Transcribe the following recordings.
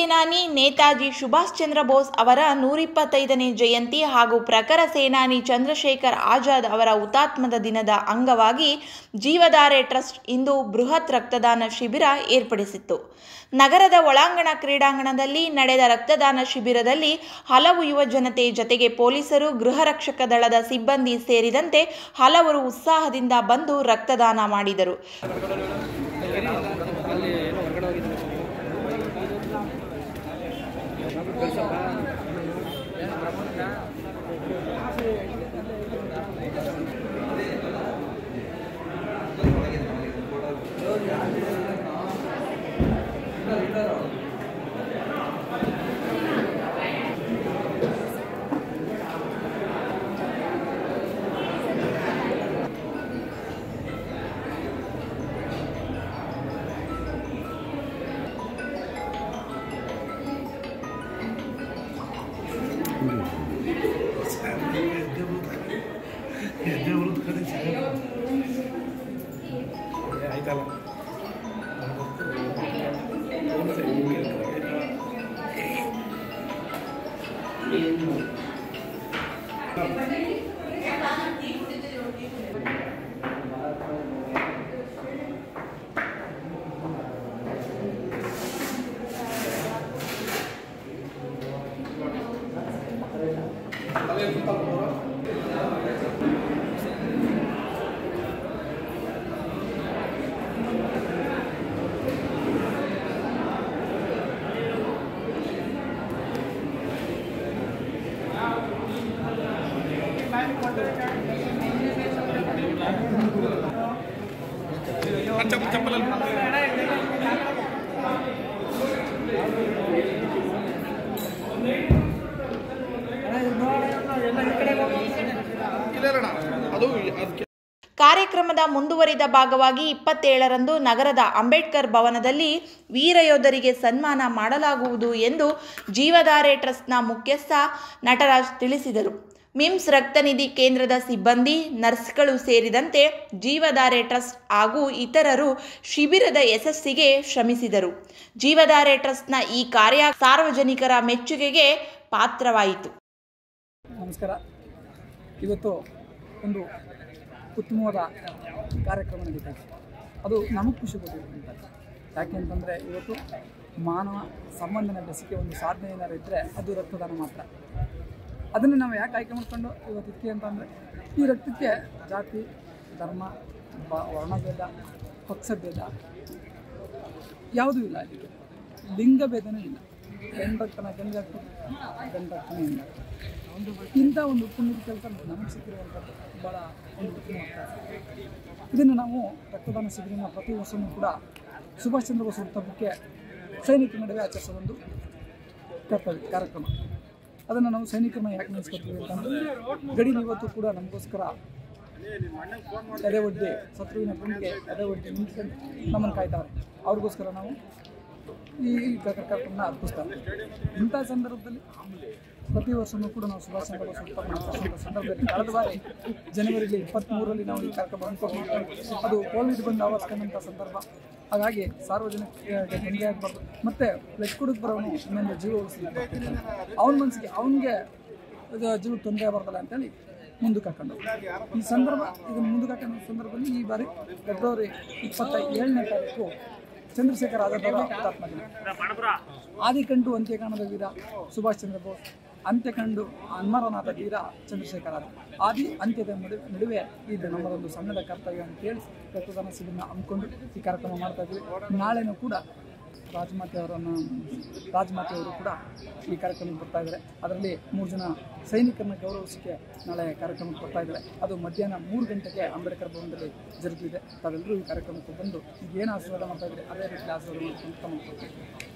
ಸೇನಾನಿ ನೇತಾಜಿ ಸುಭಾಷ್ ಚಂದ್ರ ಬೋಸ್ ಅವರ ನೂರಿಪ್ಪತ್ತೈದನೇ ಜಯಂತಿ ಹಾಗೂ ಪ್ರಖರ ಸೇನಾನಿ ಚಂದ್ರಶೇಖರ್ ಆಜಾದ್ ಅವರ ಹುತಾತ್ಮದ ದಿನದ ಅಂಗವಾಗಿ ಜೀವಧಾರೆ ಟ್ರಸ್ಟ್ ಇಂದು ಬೃಹತ್ ರಕ್ತದಾನ ಶಿಬಿರ ಏರ್ಪಡಿಸಿತ್ತು ನಗರದ ಒಳಾಂಗಣ ಕ್ರೀಡಾಂಗಣದಲ್ಲಿ ನಡೆದ ರಕ್ತದಾನ ಶಿಬಿರದಲ್ಲಿ ಹಲವು ಯುವ ಜನತೆ ಜತೆಗೆ ಪೊಲೀಸರು ಗೃಹ ರಕ್ಷಕ ದಳದ ಸಿಬ್ಬಂದಿ ಸೇರಿದಂತೆ ಹಲವರು ಉತ್ಸಾಹದಿಂದ ಬಂದು ರಕ್ತದಾನ ಮಾಡಿದರು ಆಯ್ತಲ್ಲ ಇಲ್ಲ ಅದು ಅದಕ್ಕೆ ಕಾರ್ಯಕ್ರಮದ ಮುಂದುವರಿದ ಭಾಗವಾಗಿ ಇಪ್ಪತ್ತೇಳರಂದು ನಗರದ ಅಂಬೇಡ್ಕರ್ ಭವನದಲ್ಲಿ ವೀರಯೋಧರಿಗೆ ಸನ್ಮಾನ ಮಾಡಲಾಗುವುದು ಎಂದು ಜೀವಧಾರೆ ಟ್ರಸ್ಟ್ನ ಮುಖ್ಯಸ್ಥ ನಟರಾಜ್ ತಿಳಿಸಿದರು ಮಿಮ್ಸ್ ರಕ್ತನಿಧಿ ಕೇಂದ್ರದ ಸಿಬ್ಬಂದಿ ನರ್ಸ್ಗಳು ಸೇರಿದಂತೆ ಜೀವಧಾರೆ ಟ್ರಸ್ಟ್ ಹಾಗೂ ಇತರರು ಶಿಬಿರದ ಯಶಸ್ಸಿಗೆ ಶ್ರಮಿಸಿದರು ಜೀವಧಾರೆ ಟ್ರಸ್ಟ್ನ ಈ ಕಾರ್ಯ ಸಾರ್ವಜನಿಕರ ಮೆಚ್ಚುಗೆಗೆ ಪಾತ್ರವಾಯಿತು ನಮಸ್ಕಾರ ಇವತ್ತು ಒಂದು ಉತ್ತಮವಾದ ಕಾರ್ಯಕ್ರಮ ನಡೀತಾ ಇದೆ ಅದು ನಮಗೆ ಖುಷಿ ಕೊಟ್ಟಿರುವಂಥದ್ದು ಯಾಕೆ ಅಂತಂದರೆ ಇವತ್ತು ಮಾನವ ಸಂಬಂಧನ ಬೆಸಿಕೆ ಒಂದು ಸಾಧನೆ ಏನಾರು ಇದ್ದರೆ ಅದು ರಕ್ತದಾನ ಮಾತ್ರ ಅದನ್ನು ನಾವು ಯಾಕೆ ಆಯ್ಕೆ ಮಾಡ್ಕೊಂಡು ಇವತ್ತು ಇದಕ್ಕೆ ಅಂತಂದರೆ ಈ ರಕ್ತಕ್ಕೆ ಜಾತಿ ಧರ್ಮ ಬ ವರ್ಣಭೇದ ಪಕ್ಷಭೇದ ಯಾವುದೂ ಇಲ್ಲ ಇದಕ್ಕೆ ಲಿಂಗ ಭೇದನೂ ಇಲ್ಲ ಗಂಡು ರಕ್ತನ ಗಂಡು ರಕ್ತ ಗಂಡು ರಕ್ತನ ಹೆಣ್ಣು ರಕ್ತ ಇಂಥ ಒಂದು ಪುಣ್ಯದ ಕೆಲಸ ನಮಗೆ ಸಿಕ್ಕಿರುವಂಥದ್ದು ಭಾಳ ಒಂದು ಉತ್ತಮ ಇದನ್ನು ನಾವು ರಕ್ತದಾನ ಶಿಬಿರನ ಪ್ರತಿ ವರ್ಷವೂ ಕೂಡ ಸುಭಾಷ್ ಚಂದ್ರ ಬೋಸ್ ಹುಟ್ಟುಹಬ್ಬಕ್ಕೆ ಸೈನಿಕರ ನಡುವೆ ಆಚರಿಸೋ ಒಂದು ಕರ್ತವ್ಯ ಕಾರ್ಯಕ್ರಮ ಅದನ್ನು ನಾವು ಸೈನಿಕರನ್ನ ಯಾಕೆ ನೆನೆಸ್ಕೊತೀವಿ ಅಂತಂದರೆ ಗಡಿಲಿ ಇವತ್ತು ಕೂಡ ನಮಗೋಸ್ಕರ ಎದೆ ಒಡ್ಡಿ ಶತ್ರುವಿನ ಗುಂಡಿಗೆ ಎದೆ ಒಡ್ಡಿ ನಿಂತ್ಕೊಂಡು ನಮ್ಮನ್ನು ಕಾಯ್ತಾರೆ ಅವ್ರಿಗೋಸ್ಕರ ನಾವು ಈ ಕಾರ್ಯಕ್ರಮನ ಅರ್ಪಿಸ್ತಾರೆ ಇಂಥ ಸಂದರ್ಭದಲ್ಲಿ ಪ್ರತಿ ವರ್ಷವೂ ಕೂಡ ನಾವು ಸುಭಾಷ್ ಚಂದ್ರ ಬೋಸ್ ಹುಟ್ಟುಹಬ್ಬ ಆಚರಿಸುವಂಥ ಸಂದರ್ಭದಲ್ಲಿ ಕಳೆದ ಬಾರಿ ಜನವರಿಲಿ ಇಪ್ಪತ್ತ್ಮೂರರಲ್ಲಿ ನಾವು ಈ ಕಾರ್ಯಕ್ರಮ ಹಮ್ಮಿಕೊಂಡಿದ್ವಿ ಅದು ಕೋವಿಡ್ ಬಂದು ಆವರಿಸ್ಕೊಂಡಂಥ ಸಂದರ್ಭ ಹಾಗಾಗಿ ಸಾರ್ವಜನಿಕರಿಗೆ ತೊಂದರೆ ಆಗಬಾರ್ದು ಮತ್ತು ಬ್ಲಡ್ ಕೊಡೋಕೆ ಬರೋನು ಇನ್ನೊಂದು ಜೀವ ಉಳಿಸ್ಲಿಕ್ಕೆ ಅವನ ಮನಸ್ಸಿಗೆ ಅವನಿಗೆ ಜೀವಕ್ಕೆ ತೊಂದರೆ ಆಗಬಾರ್ದಲ್ಲ ಅಂತೇಳಿ ಮುಂದಕ್ಕೆ ಹಾಕೊಂಡು ಈ ಸಂದರ್ಭ ಇದನ್ನು ಮುಂದಕ್ಕೆ ಹಾಕೊಂಡ ಸಂದರ್ಭದಲ್ಲಿ ಈ ಬಾರಿ ಫೆಬ್ರವರಿ ಇಪ್ಪತ್ತ ಏಳನೇ ತಾರೀಕು ಚಂದ್ರಶೇಖರ್ ಆಜಾದ್ ಅವರ ಹುತಾತ್ಮ ದಿನ ಆದಿಕಂಡು ಅಂತ್ಯ ಕಾಣದ ವೀರ ಸುಭಾಷ್ ಚಂದ್ರ ಬೋಸ್ ಅಂತ್ಯ ಕಂಡು ಅನ್ಮರನಾದ ವೀರ ಚಂದ್ರಶೇಖರ ಆಜಾದ್ ಆದಿ ಅಂತ್ಯದ ನಡುವೆ ನಡುವೆ ಇದು ನಮ್ಮದೊಂದು ಸಣ್ಣದ ಕರ್ತವ್ಯ ಅಂತೇಳಿ ರಕ್ತದಾನ ಶಿಬಿರನ ಹಮ್ಮಿಕೊಂಡು ಈ ಕಾರ್ಯಕ್ರಮ ಮಾಡ್ತಾ ಇದ್ವಿ ನಾಳೆನೂ ಕೂಡ ರಾಜಮಾತೆ ಅವರನ್ನು ರಾಜಮಾತೆ ಅವರು ಕೂಡ ಈ ಕಾರ್ಯಕ್ರಮಕ್ಕೆ ಬರ್ತಾ ಇದ್ದಾರೆ ಅದರಲ್ಲಿ ಮೂರು ಜನ ಸೈನಿಕರನ್ನ ಗೌರವಿಸೋಕ್ಕೆ ನಾಳೆ ಕಾರ್ಯಕ್ರಮಕ್ಕೆ ಬರ್ತಾ ಇದ್ದಾರೆ ಅದು ಮಧ್ಯಾಹ್ನ ಮೂರು ಗಂಟೆಗೆ ಅಂಬೇಡ್ಕರ್ ಭವನದಲ್ಲಿ ಜರುಗಲಿದೆ ತಾವೆಲ್ಲರೂ ಈ ಕಾರ್ಯಕ್ರಮಕ್ಕೆ ಬಂದು ಈಗ ಏನು ಆಶೀರ್ವಾದ ಮಾಡ್ತಾ ಇದ್ದಾರೆ ಅದೇ ರೀತಿ ಆಶೀರ್ವಾದ ಮಾಡ್ಕೊಂಡು ತಮ್ಮ ಕೊಡ್ತೀವಿ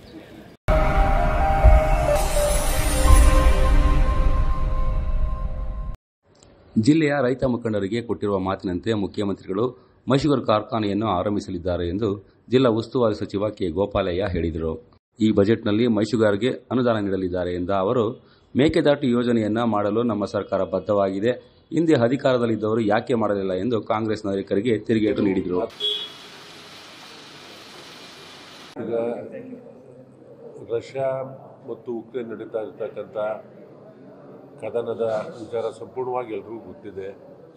ಜಿಲ್ಲೆಯ ರೈತ ಮುಖಂಡರಿಗೆ ಕೊಟ್ಟಿರುವ ಮಾತಿನಂತೆ ಮುಖ್ಯಮಂತ್ರಿಗಳು ಮೈಸೂರು ಕಾರ್ಖಾನೆಯನ್ನು ಆರಂಭಿಸಲಿದ್ದಾರೆ ಎಂದು ಜಿಲ್ಲಾ ಉಸ್ತುವಾರಿ ಸಚಿವ ಕೆ ಗೋಪಾಲಯ್ಯ ಹೇಳಿದರು ಈ ಬಜೆಟ್ನಲ್ಲಿ ಮೈಸೂರುಗಾರರಿಗೆ ಅನುದಾನ ನೀಡಲಿದ್ದಾರೆ ಎಂದ ಅವರು ಮೇಕೆದಾಟು ಯೋಜನೆಯನ್ನ ಮಾಡಲು ನಮ್ಮ ಸರ್ಕಾರ ಬದ್ಧವಾಗಿದೆ ಹಿಂದೆ ಅಧಿಕಾರದಲ್ಲಿದ್ದವರು ಯಾಕೆ ಮಾಡಲಿಲ್ಲ ಎಂದು ಕಾಂಗ್ರೆಸ್ ನಾಯಕರಿಗೆ ತಿರುಗೇಟು ನೀಡಿದರು ಈಗ ರಷ್ಯಾ ಮತ್ತು ಉಕ್ರೇನ್ ನಡೀತಾ ಇರ್ತಕ್ಕಂಥ ಕದನದ ವಿಚಾರ ಸಂಪೂರ್ಣವಾಗಿ ಎಲ್ರಿಗೂ ಗೊತ್ತಿದೆ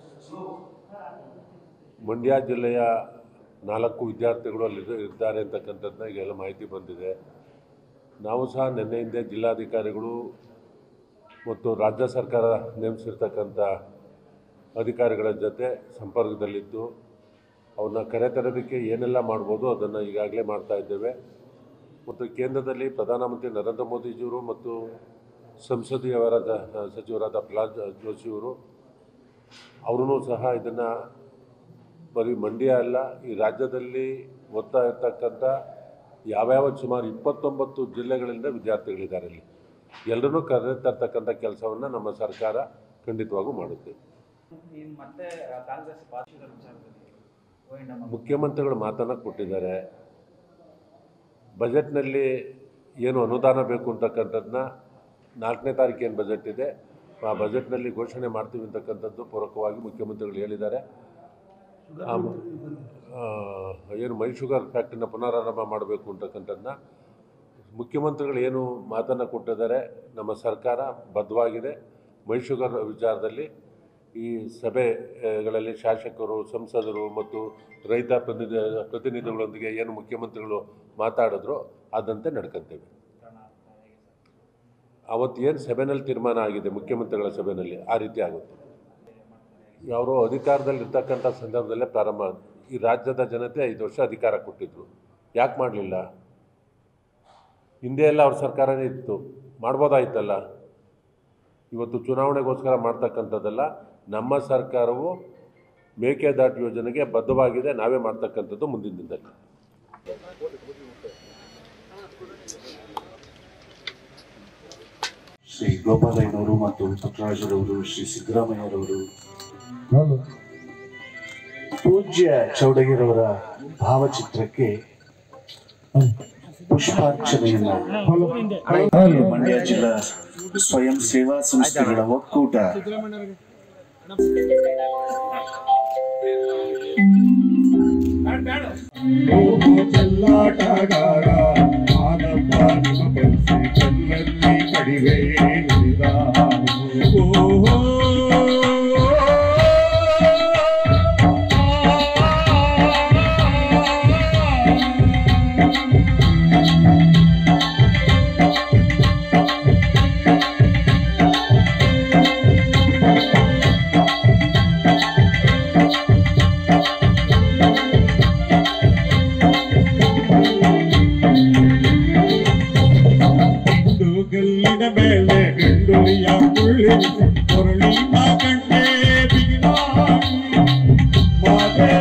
ಮಂಡ್ಯ ಜಿಲ್ಲೆಯ ನಾಲ್ಕು ವಿದ್ಯಾರ್ಥಿಗಳು ಅಲ್ಲಿ ಇದ್ದಾರೆ ಅಂತಕ್ಕಂಥದ್ದನ್ನ ಈಗೆಲ್ಲ ಮಾಹಿತಿ ಬಂದಿದೆ ನಾವು ಸಹ ನಿನ್ನೆಯಿಂದ ಜಿಲ್ಲಾಧಿಕಾರಿಗಳು ಮತ್ತು ರಾಜ್ಯ ಸರ್ಕಾರ ನೇಮಿಸಿರ್ತಕ್ಕಂಥ ಅಧಿಕಾರಿಗಳ ಜೊತೆ ಸಂಪರ್ಕದಲ್ಲಿದ್ದು ಅವ್ರನ್ನ ಕರೆತರೋದಕ್ಕೆ ಏನೆಲ್ಲ ಮಾಡ್ಬೋದು ಅದನ್ನು ಈಗಾಗಲೇ ಮಾಡ್ತಾ ಇದ್ದೇವೆ ಮತ್ತು ಕೇಂದ್ರದಲ್ಲಿ ಪ್ರಧಾನಮಂತ್ರಿ ನರೇಂದ್ರ ಮೋದಿಜಿಯವರು ಮತ್ತು ಸಂಸದೀಯ ವ್ಯವಹಾರದ ಸಚಿವರಾದ ಪ್ರಹ್ಲಾದ್ ಜೋಶಿಯವರು ಅವರೂ ಸಹ ಇದನ್ನು ಬರೀ ಮಂಡ್ಯ ಅಲ್ಲ ಈ ರಾಜ್ಯದಲ್ಲಿ ಓದ್ತಾ ಇರ್ತಕ್ಕಂಥ ಯಾವ್ಯಾವ ಸುಮಾರು ಇಪ್ಪತ್ತೊಂಬತ್ತು ಜಿಲ್ಲೆಗಳಿಂದ ವಿದ್ಯಾರ್ಥಿಗಳಿದ್ದಾರೆ ಇಲ್ಲಿ ಎಲ್ಲರೂ ಕರೆ ತರ್ತಕ್ಕಂಥ ಕೆಲಸವನ್ನು ನಮ್ಮ ಸರ್ಕಾರ ಖಂಡಿತವಾಗೂ ಮಾಡುತ್ತೆ ಮತ್ತೆ ಕಾಂಗ್ರೆಸ್ ಪಾಕ್ಷಿಕ ವಿಚಾರದಲ್ಲಿ ಗೋವಿಂದ ಮುಖ್ಯಮಂತ್ರಿಗಳು ಮಾತನ್ನು ಕೊಟ್ಟಿದ್ದಾರೆ ಬಜೆಟ್ನಲ್ಲಿ ಏನು ಅನುದಾನ ಬೇಕು ಅಂತಕ್ಕಂಥದ್ದನ್ನ ನಾಲ್ಕನೇ ತಾರೀಕು ಏನು ಬಜೆಟ್ ಇದೆ ಆ ಬಜೆಟ್ನಲ್ಲಿ ಘೋಷಣೆ ಮಾಡ್ತೀವಿ ಅಂತಕ್ಕಂಥದ್ದು ಪೂರಕವಾಗಿ ಮುಖ್ಯಮಂತ್ರಿಗಳು ಹೇಳಿದ್ದಾರೆ ಆ, ಆ, ಏನು ಮೈ ಶುಗರ್ ಫ್ಯಾಕ್ಟ್ರಿನ ಪುನರಾರಂಭ ಮಾಡಬೇಕು ಅಂತಕ್ಕಂಥದ್ದನ್ನ ಮುಖ್ಯಮಂತ್ರಿಗಳು ಏನು ಮಾತನ್ನು ಕೊಟ್ಟಿದ್ದಾರೆ ನಮ್ಮ ಸರ್ಕಾರ ಬದ್ಧವಾಗಿದೆ ಮೈ ಶುಗರ್ ವಿಚಾರದಲ್ಲಿ ಈ ಸಭೆಗಳಲ್ಲಿ ಶಾಸಕರು ಸಂಸದರು ಮತ್ತು ರೈತ ಪ್ರತಿನಿಧಿ ಪ್ರತಿನಿಧಿಗಳೊಂದಿಗೆ ಏನು ಮುಖ್ಯಮಂತ್ರಿಗಳು ಮಾತಾಡಿದ್ರು ಅದಂತೆ ನಡ್ಕೊಂತೇವೆ ಅವತ್ತು ಏನು ಸಭೆಯಲ್ಲಿ ತೀರ್ಮಾನ ಆಗಿದೆ ಮುಖ್ಯಮಂತ್ರಿಗಳ ಸಭೆಯಲ್ಲಿ ಆ ರೀತಿ ಆಗುತ್ತೆ ಅವರು ಅಧಿಕಾರದಲ್ಲಿ ಇರ್ತಕ್ಕಂಥ ಸಂದರ್ಭದಲ್ಲೇ ಪ್ರಾರಂಭ ಆದ ಈ ರಾಜ್ಯದ ಜನತೆ ಐದು ವರ್ಷ ಅಧಿಕಾರ ಕೊಟ್ಟಿದ್ರು ಯಾಕೆ ಮಾಡಲಿಲ್ಲ ಹಿಂದೆ ಎಲ್ಲ ಅವ್ರ ಸರ್ಕಾರನೇ ಇತ್ತು ಮಾಡ್ಬೋದಾಯ್ತಲ್ಲ ಇವತ್ತು ಚುನಾವಣೆಗೋಸ್ಕರ ಮಾಡ್ತಕ್ಕಂಥದ್ದಲ್ಲ ನಮ್ಮ ಸರ್ಕಾರವು ಮೇಕೆದಾಟು ಯೋಜನೆಗೆ ಬದ್ಧವಾಗಿದೆ ನಾವೇ ಮಾಡ್ತಕ್ಕಂಥದ್ದು ಮುಂದಿನ ದಿನದಲ್ಲಿ ಶ್ರೀ ಗೋಪಾಲಯ್ಯನವರು ಮತ್ತು ಪುಟ್ಟರಾಜರವರು ಶ್ರೀ ಸಿದ್ದರಾಮಯ್ಯರವರು ಪೂಜ್ಯ ಚೌಡಗಿರವರ ಭಾವಚಿತ್ರಕ್ಕೆ ಪುಷ್ಪಾರ್ಚನೆಯನ್ನ ಮಂಡ್ಯ ಜಿಲ್ಲಾ ಸ್ವಯಂ ಸೇವಾ ಸಂಸ್ಥೆಗಳ ಒಕ್ಕೂಟ ಚೆಲ್ಲಾಟಗಾರ ಮಾನಪ್ಪ ನಿಮ್ಮ ಬೆಳೆಸಿ ಕಣ್ಣಲ್ಲಿ ಕಡಿವೆ ನುಡಿದ ಓಹೋ ಗಂಡು ಗಲ್ಲಿನ ಮೇಲೆ ಗಂಡುಲಿಯ ಮುಳ್ಳಿಸಿ ಕೊರಳಿ ಮಾಕಂಡೆ ಬಿಗಿದಾಗಿ ಮಾದೇವ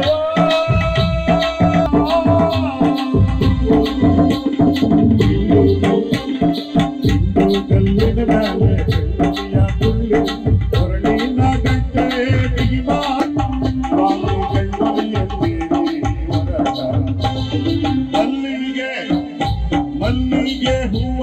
ಗಂಡು ಗಲ್ಲಿನ ಮೇಲೆ ಗಂಡುಲಿಯ ಮುಳ್ಳಿಸಿ ಕೊರಳಿನ ಗಂಟೆ ಬಿಗಿಮಾಡಿ ಬಾಳು ಗಂಡುಲಿಯಲ್ಲಿ ಹೊರಟ ಮಲ್ಲಿಗೆ ಮಲ್ಲಿಗೆ ಹೂವ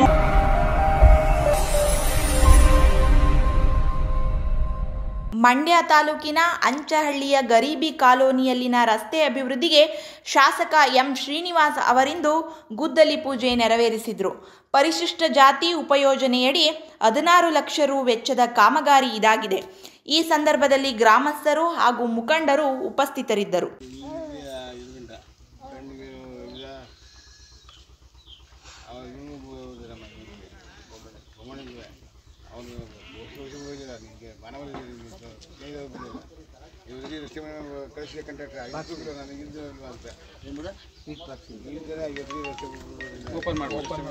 ಮಂಡ್ಯ ತಾಲೂಕಿನ ಅಂಚಹಳ್ಳಿಯ ಗರೀಬಿ ಕಾಲೋನಿಯಲ್ಲಿನ ರಸ್ತೆ ಅಭಿವೃದ್ಧಿಗೆ ಶಾಸಕ ಎಂ ಶ್ರೀನಿವಾಸ್ ಅವರಿಂದು ಗುದ್ದಲಿ ಪೂಜೆ ನೆರವೇರಿಸಿದರು ಪರಿಶಿಷ್ಟ ಜಾತಿ ಉಪಯೋಜನೆಯಡಿ ಹದಿನಾರು ಲಕ್ಷ ರು ವೆಚ್ಚದ ಕಾಮಗಾರಿ ಇದಾಗಿದೆ ಈ ಸಂದರ್ಭದಲ್ಲಿ ಗ್ರಾಮಸ್ಥರು ಹಾಗೂ ಮುಖಂಡರು ಉಪಸ್ಥಿತರಿದ್ದರು ಕಳಿಸಿದ ಕಂಟ್ರಾಕ್ಟರ್ ಐದು ನನಗೆ ಇದು ಅಂತ ಓಪನ್ ಮಾಡಿ ಓಪನ್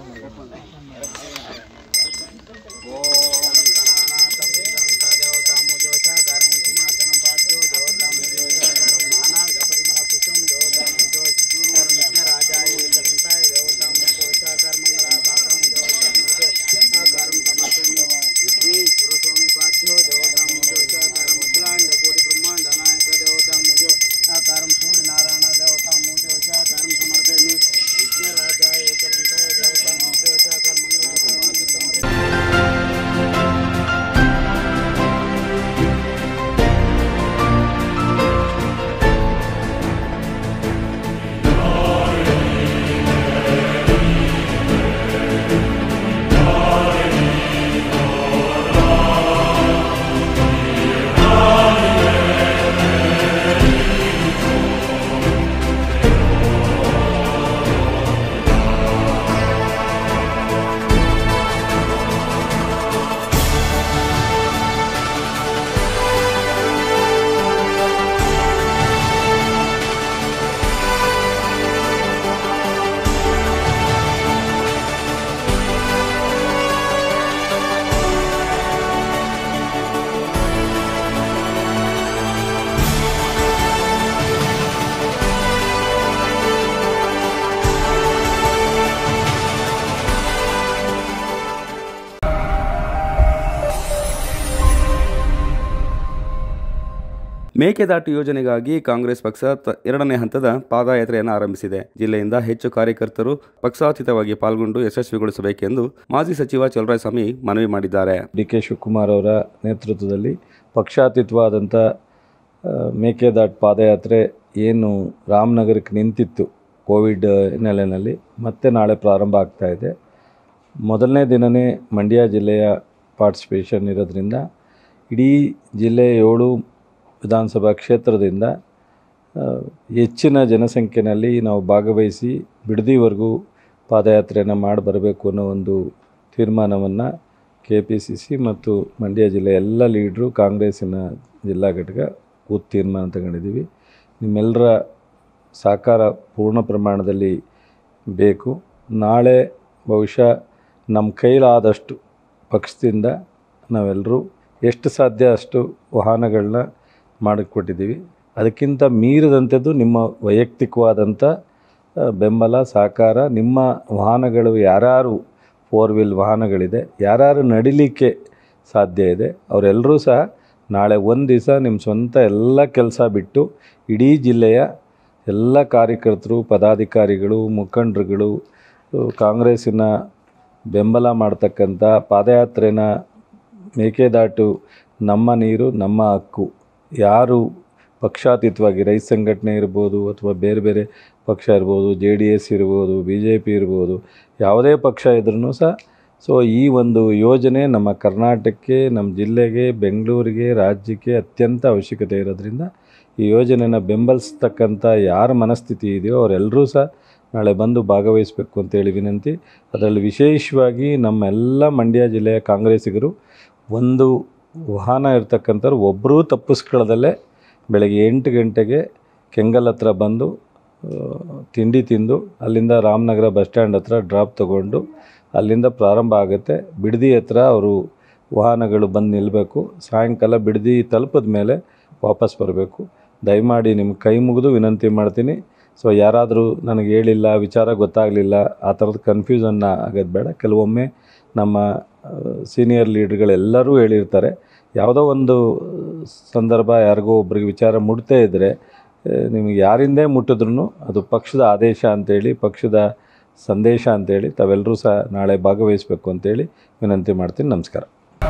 ಸೂರ್ಯನಾರಾಯಣ ದೇವತಾ ಮೂಜೋ ಶಾಕಾರಂ ಸಮರ್ಪಯಾಮಿ ರಾಜ ಏಕದಂತಾಯ ದೇವತಾ ಮೂಜೋ ಶಾಕಾರ ಮಂಗಳಾಕಾರಂ ಮೇಕೆದಾಟು ಯೋಜನೆಗಾಗಿ ಕಾಂಗ್ರೆಸ್ ಪಕ್ಷ ತ- ಎರಡನೇ ಹಂತದ ಪಾದಯಾತ್ರೆಯನ್ನು ಆರಂಭಿಸಿದೆ ಜಿಲ್ಲೆಯಿಂದ ಹೆಚ್ಚು ಕಾರ್ಯಕರ್ತರು ಪಕ್ಷಾತೀತವಾಗಿ ಪಾಲ್ಗೊಂಡು ಯಶಸ್ವಿಗೊಳಿಸಬೇಕೆಂದು ಮಾಜಿ ಸಚಿವ ಚಲರಾಯಸ್ವಾಮಿ ಮನವಿ ಮಾಡಿದ್ದಾರೆ ಡಿ ಕೆ ಶಿವಕುಮಾರ್ ಅವರ ನೇತೃತ್ವದಲ್ಲಿ ಪಕ್ಷಾತೀತವಾದಂಥ ಆ, ಮೇಕೆದಾಟು ಪಾದಯಾತ್ರೆ ಏನು ರಾಮನಗರಕ್ಕೆ ನಿಂತಿತ್ತು ಕೋವಿಡ್ ಹಿನ್ನೆಲೆಯಲ್ಲಿ ಮತ್ತೆ ನಾಳೆ ಪ್ರಾರಂಭ ಆಗ್ತಾ ಇದೆ ಮೊದಲನೇ ದಿನವೇ ಮಂಡ್ಯ ಜಿಲ್ಲೆಯ ಪಾರ್ಟಿಸಿಪೇಷನ್ ಇರೋದ್ರಿಂದ ಇಡೀ ಜಿಲ್ಲೆ ಏಳು ವಿಧಾನಸಭಾ ಕ್ಷೇತ್ರದಿಂದ ಆ, ಹೆಚ್ಚಿನ ಜನಸಂಖ್ಯೆಯಲ್ಲಿ ನಾವು ಭಾಗವಹಿಸಿ ಬಿಡದಿವರೆಗೂ ಪಾದಯಾತ್ರೆಯನ್ನು ಮಾಡಿ ಬರಬೇಕು ಅನ್ನೋ ಒಂದು ತೀರ್ಮಾನವನ್ನು ಕೆ ಪಿ ಸಿ ಸಿ ಮತ್ತು ಮಂಡ್ಯ ಜಿಲ್ಲೆಯ ಎಲ್ಲ ಲೀಡ್ರು ಕಾಂಗ್ರೆಸ್ಸಿನ ಜಿಲ್ಲಾ ಘಟಕ ಕೂತು ತೀರ್ಮಾನ ತಗೊಂಡಿದ್ದೀವಿ ನಿಮ್ಮೆಲ್ಲರ ಸಹಕಾರ ಪೂರ್ಣ ಪ್ರಮಾಣದಲ್ಲಿ ಬೇಕು ನಾಳೆ ಬಹುಶಃ ನಮ್ಮ ಕೈಲಾದಷ್ಟು ಪಕ್ಷದಿಂದ ನಾವೆಲ್ಲರೂ ಎಷ್ಟು ಸಾಧ್ಯ ಅಷ್ಟು ವಾಹನಗಳನ್ನ ಮಾಡಿಕೊಟ್ಟಿದ್ದೀವಿ ಅದಕ್ಕಿಂತ ಮೀರಿದಂಥದ್ದು ನಿಮ್ಮ ವೈಯಕ್ತಿಕವಾದಂಥ ಆ, ಬೆಂಬಲ ಸಹಕಾರ ನಿಮ್ಮ ವಾಹನಗಳು ಯಾರ್ಯಾರು ಫೋರ್ ವೀಲ್ ವಾಹನಗಳಿದೆ ಯಾರ್ಯಾರು ನಡಿಲಿಕ್ಕೆ ಸಾಧ್ಯ ಇದೆ ಅವರೆಲ್ಲರೂ ಸಹ ನಾಳೆ ಒಂದು ದಿವಸ ನಿಮ್ಮ ಸ್ವಂತ ಎಲ್ಲ ಕೆಲಸ ಬಿಟ್ಟು ಇಡೀ ಜಿಲ್ಲೆಯ ಎಲ್ಲ ಕಾರ್ಯಕರ್ತರು ಪದಾಧಿಕಾರಿಗಳು ಮುಖಂಡರುಗಳು ಆ, ಕಾಂಗ್ರೆಸ್ಸಿನ ಬೆಂಬಲ ಮಾಡ್ತಕ್ಕಂಥ ಪಾದಯಾತ್ರೆನ ಮೇಕೆದಾಟು ನಮ್ಮ ನೀರು ನಮ್ಮ ಹಕ್ಕು ಯಾರು ಪಕ್ಷಾತೀತವಾಗಿ ರೈತ ಸಂಘಟನೆ ಇರ್ಬೋದು ಅಥವಾ ಬೇರೆ ಬೇರೆ ಪಕ್ಷ ಇರ್ಬೋದು ಜೆ ಡಿ ಎಸ್ ಇರ್ಬೋದು ಬಿ ಜೆ ಪಿ ಇರ್ಬೋದು ಯಾವುದೇ ಪಕ್ಷ ಇದ್ರೂ ಸಹ ಸೊ ಈ ಒಂದು ಯೋಜನೆ ನಮ್ಮ ಕರ್ನಾಟಕಕ್ಕೆ ನಮ್ಮ ಜಿಲ್ಲೆಗೆ ಬೆಂಗಳೂರಿಗೆ ರಾಜ್ಯಕ್ಕೆ ಅತ್ಯಂತ ಅವಶ್ಯಕತೆ ಇರೋದ್ರಿಂದ ಈ ಯೋಜನೆನ ಬೆಂಬಲಿಸ್ತಕ್ಕಂಥ ಯಾರ ಮನಸ್ಥಿತಿ ಇದೆಯೋ ಅವರೆಲ್ಲರೂ ಸಹ ನಾಳೆ ಬಂದು ಭಾಗವಹಿಸಬೇಕು ಅಂತೇಳಿ ವಿನಂತಿ ಅದರಲ್ಲಿ ವಿಶೇಷವಾಗಿ ನಮ್ಮ ಎಲ್ಲ ಮಂಡ್ಯ ಜಿಲ್ಲೆಯ ಕಾಂಗ್ರೆಸ್ಸಿಗರು ಒಂದು ವಾಹನ ಇರ್ತಕ್ಕಂಥವ್ರು ಒಬ್ಬರೂ ತಪ್ಪಿಸ್ಕೊಳ್ಳದಲ್ಲೇ ಬೆಳಗ್ಗೆ ಎಂಟು ಗಂಟೆಗೆ ಕೆಂಗಲ್ ಹತ್ರ ಬಂದು ಆ, ತಿಂಡಿ ತಿಂದು ಅಲ್ಲಿಂದ ರಾಮನಗರ ಬಸ್ ಸ್ಟ್ಯಾಂಡ್ ಹತ್ರ ಡ್ರಾಪ್ ತಗೊಂಡು ಅಲ್ಲಿಂದ ಪ್ರಾರಂಭ ಆಗುತ್ತೆ ಬಿಡದಿ ಹತ್ರ ಅವರು ವಾಹನಗಳು ಬಂದು ನಿಲ್ಲಬೇಕು ಸಾಯಂಕಾಲ ಬಿಡದಿ ತಲುಪಿದ ಮೇಲೆ ವಾಪಸ್ ಬರಬೇಕು ದಯಮಾಡಿ ನಿಮ್ಮ ಕೈ ಮುಗಿದು ವಿನಂತಿ ಮಾಡ್ತೀನಿ ಸೊ ಯಾರಾದರೂ ನನಗೆ ಹೇಳಿಲ್ಲ ವಿಚಾರ ಗೊತ್ತಾಗಲಿಲ್ಲ ಆ ಥರದ ಕನ್ಫ್ಯೂಸನ್ನ ಆಗೋದು ಬೇಡ ಕೆಲವೊಮ್ಮೆ ನಮ್ಮ ಸೀನಿಯರ್ ಲೀಡ್ರ್ಗಳೆಲ್ಲರೂ ಹೇಳಿರ್ತಾರೆ ಯಾವುದೋ ಒಂದು ಸಂದರ್ಭ ಯಾರಿಗೋ ಒಬ್ರಿಗೆ ವಿಚಾರ ಮುಟ್ತೇ ಇದ್ದರೆ ನಿಮಗೆ ಯಾರಿಂದೇ ಮುಟ್ಟಿದ್ರೂ ಅದು ಪಕ್ಷದ ಆದೇಶ ಅಂತೇಳಿ ಪಕ್ಷದ ಸಂದೇಶ ಅಂತೇಳಿ ತಾವೆಲ್ಲರೂ ಸಹ ನಾಳೆ ಭಾಗವಹಿಸಬೇಕು ಅಂತೇಳಿ ವಿನಂತಿ ಮಾಡ್ತೀನಿ ನಮಸ್ಕಾರ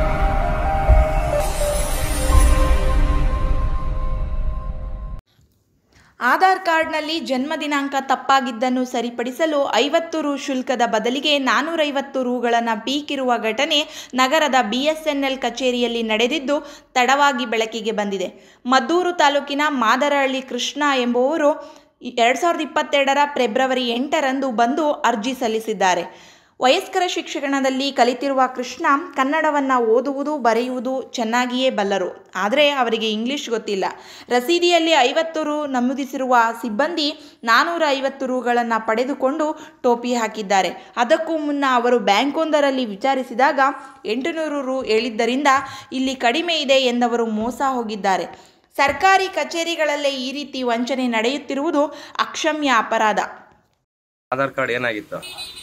ಆಧಾರ್ ಕಾರ್ಡ್ನಲ್ಲಿ ಜನ್ಮ ದಿನಾಂಕ ತಪ್ಪಾಗಿದ್ದನ್ನು ಸರಿಪಡಿಸಲು ಐವತ್ತು ರು ಶುಲ್ಕದ ಬದಲಿಗೆ ನಾನ್ನೂರೈವತ್ತು ರುಗಳನ್ನು ಪೀಕಿರುವ ಘಟನೆ ನಗರದ ಬಿಎಸ್ಎನ್ಎಲ್ ಕಚೇರಿಯಲ್ಲಿ ನಡೆದಿದ್ದು ತಡವಾಗಿ ಬೆಳಕಿಗೆ ಬಂದಿದೆ ಮದ್ದೂರು ತಾಲೂಕಿನ ಮಾದರಹಳ್ಳಿ ಕೃಷ್ಣ ಎಂಬುವರು ಎರಡು ಸಾವಿರದ ಇಪ್ಪತ್ತೆರಡರ ಫೆಬ್ರವರಿ ಎಂಟರಂದು ಬಂದು ಅರ್ಜಿ ಸಲ್ಲಿಸಿದ್ದಾರೆ ವಯಸ್ಕರ ಶಿಕ್ಷಣದಲ್ಲಿ ಕಲಿತಿರುವ ಕೃಷ್ಣ ಕನ್ನಡವನ್ನು ಓದುವುದು ಬರೆಯುವುದು ಚೆನ್ನಾಗಿಯೇ ಬಲ್ಲರು ಆದರೆ ಅವರಿಗೆ ಇಂಗ್ಲಿಷ್ ಗೊತ್ತಿಲ್ಲ ರಸೀದಿಯಲ್ಲಿ ಐವತ್ತು ರು ನಮೂದಿಸಿರುವ ಸಿಬ್ಬಂದಿ ನಾನ್ನೂರ ಐವತ್ತು ರುಗಳನ್ನು ಪಡೆದುಕೊಂಡು ಟೋಪಿ ಹಾಕಿದ್ದಾರೆ ಅದಕ್ಕೂ ಮುನ್ನ ಅವರು ಬ್ಯಾಂಕೊಂದರಲ್ಲಿ ವಿಚಾರಿಸಿದಾಗ ಎಂಟುನೂರು ರು ಹೇಳಿದ್ದರಿಂದ ಇಲ್ಲಿ ಕಡಿಮೆ ಇದೆ ಎಂದವರು ಮೋಸ ಹೋಗಿದ್ದಾರೆ ಸರ್ಕಾರಿ ಕಚೇರಿಗಳಲ್ಲೇ ಈ ರೀತಿ ವಂಚನೆ ನಡೆಯುತ್ತಿರುವುದು ಅಕ್ಷಮ್ಯ ಅಪರಾಧ ಆಧಾರ್ ಕಾರ್ಡ್ ಏನಾಗಿತ್ತು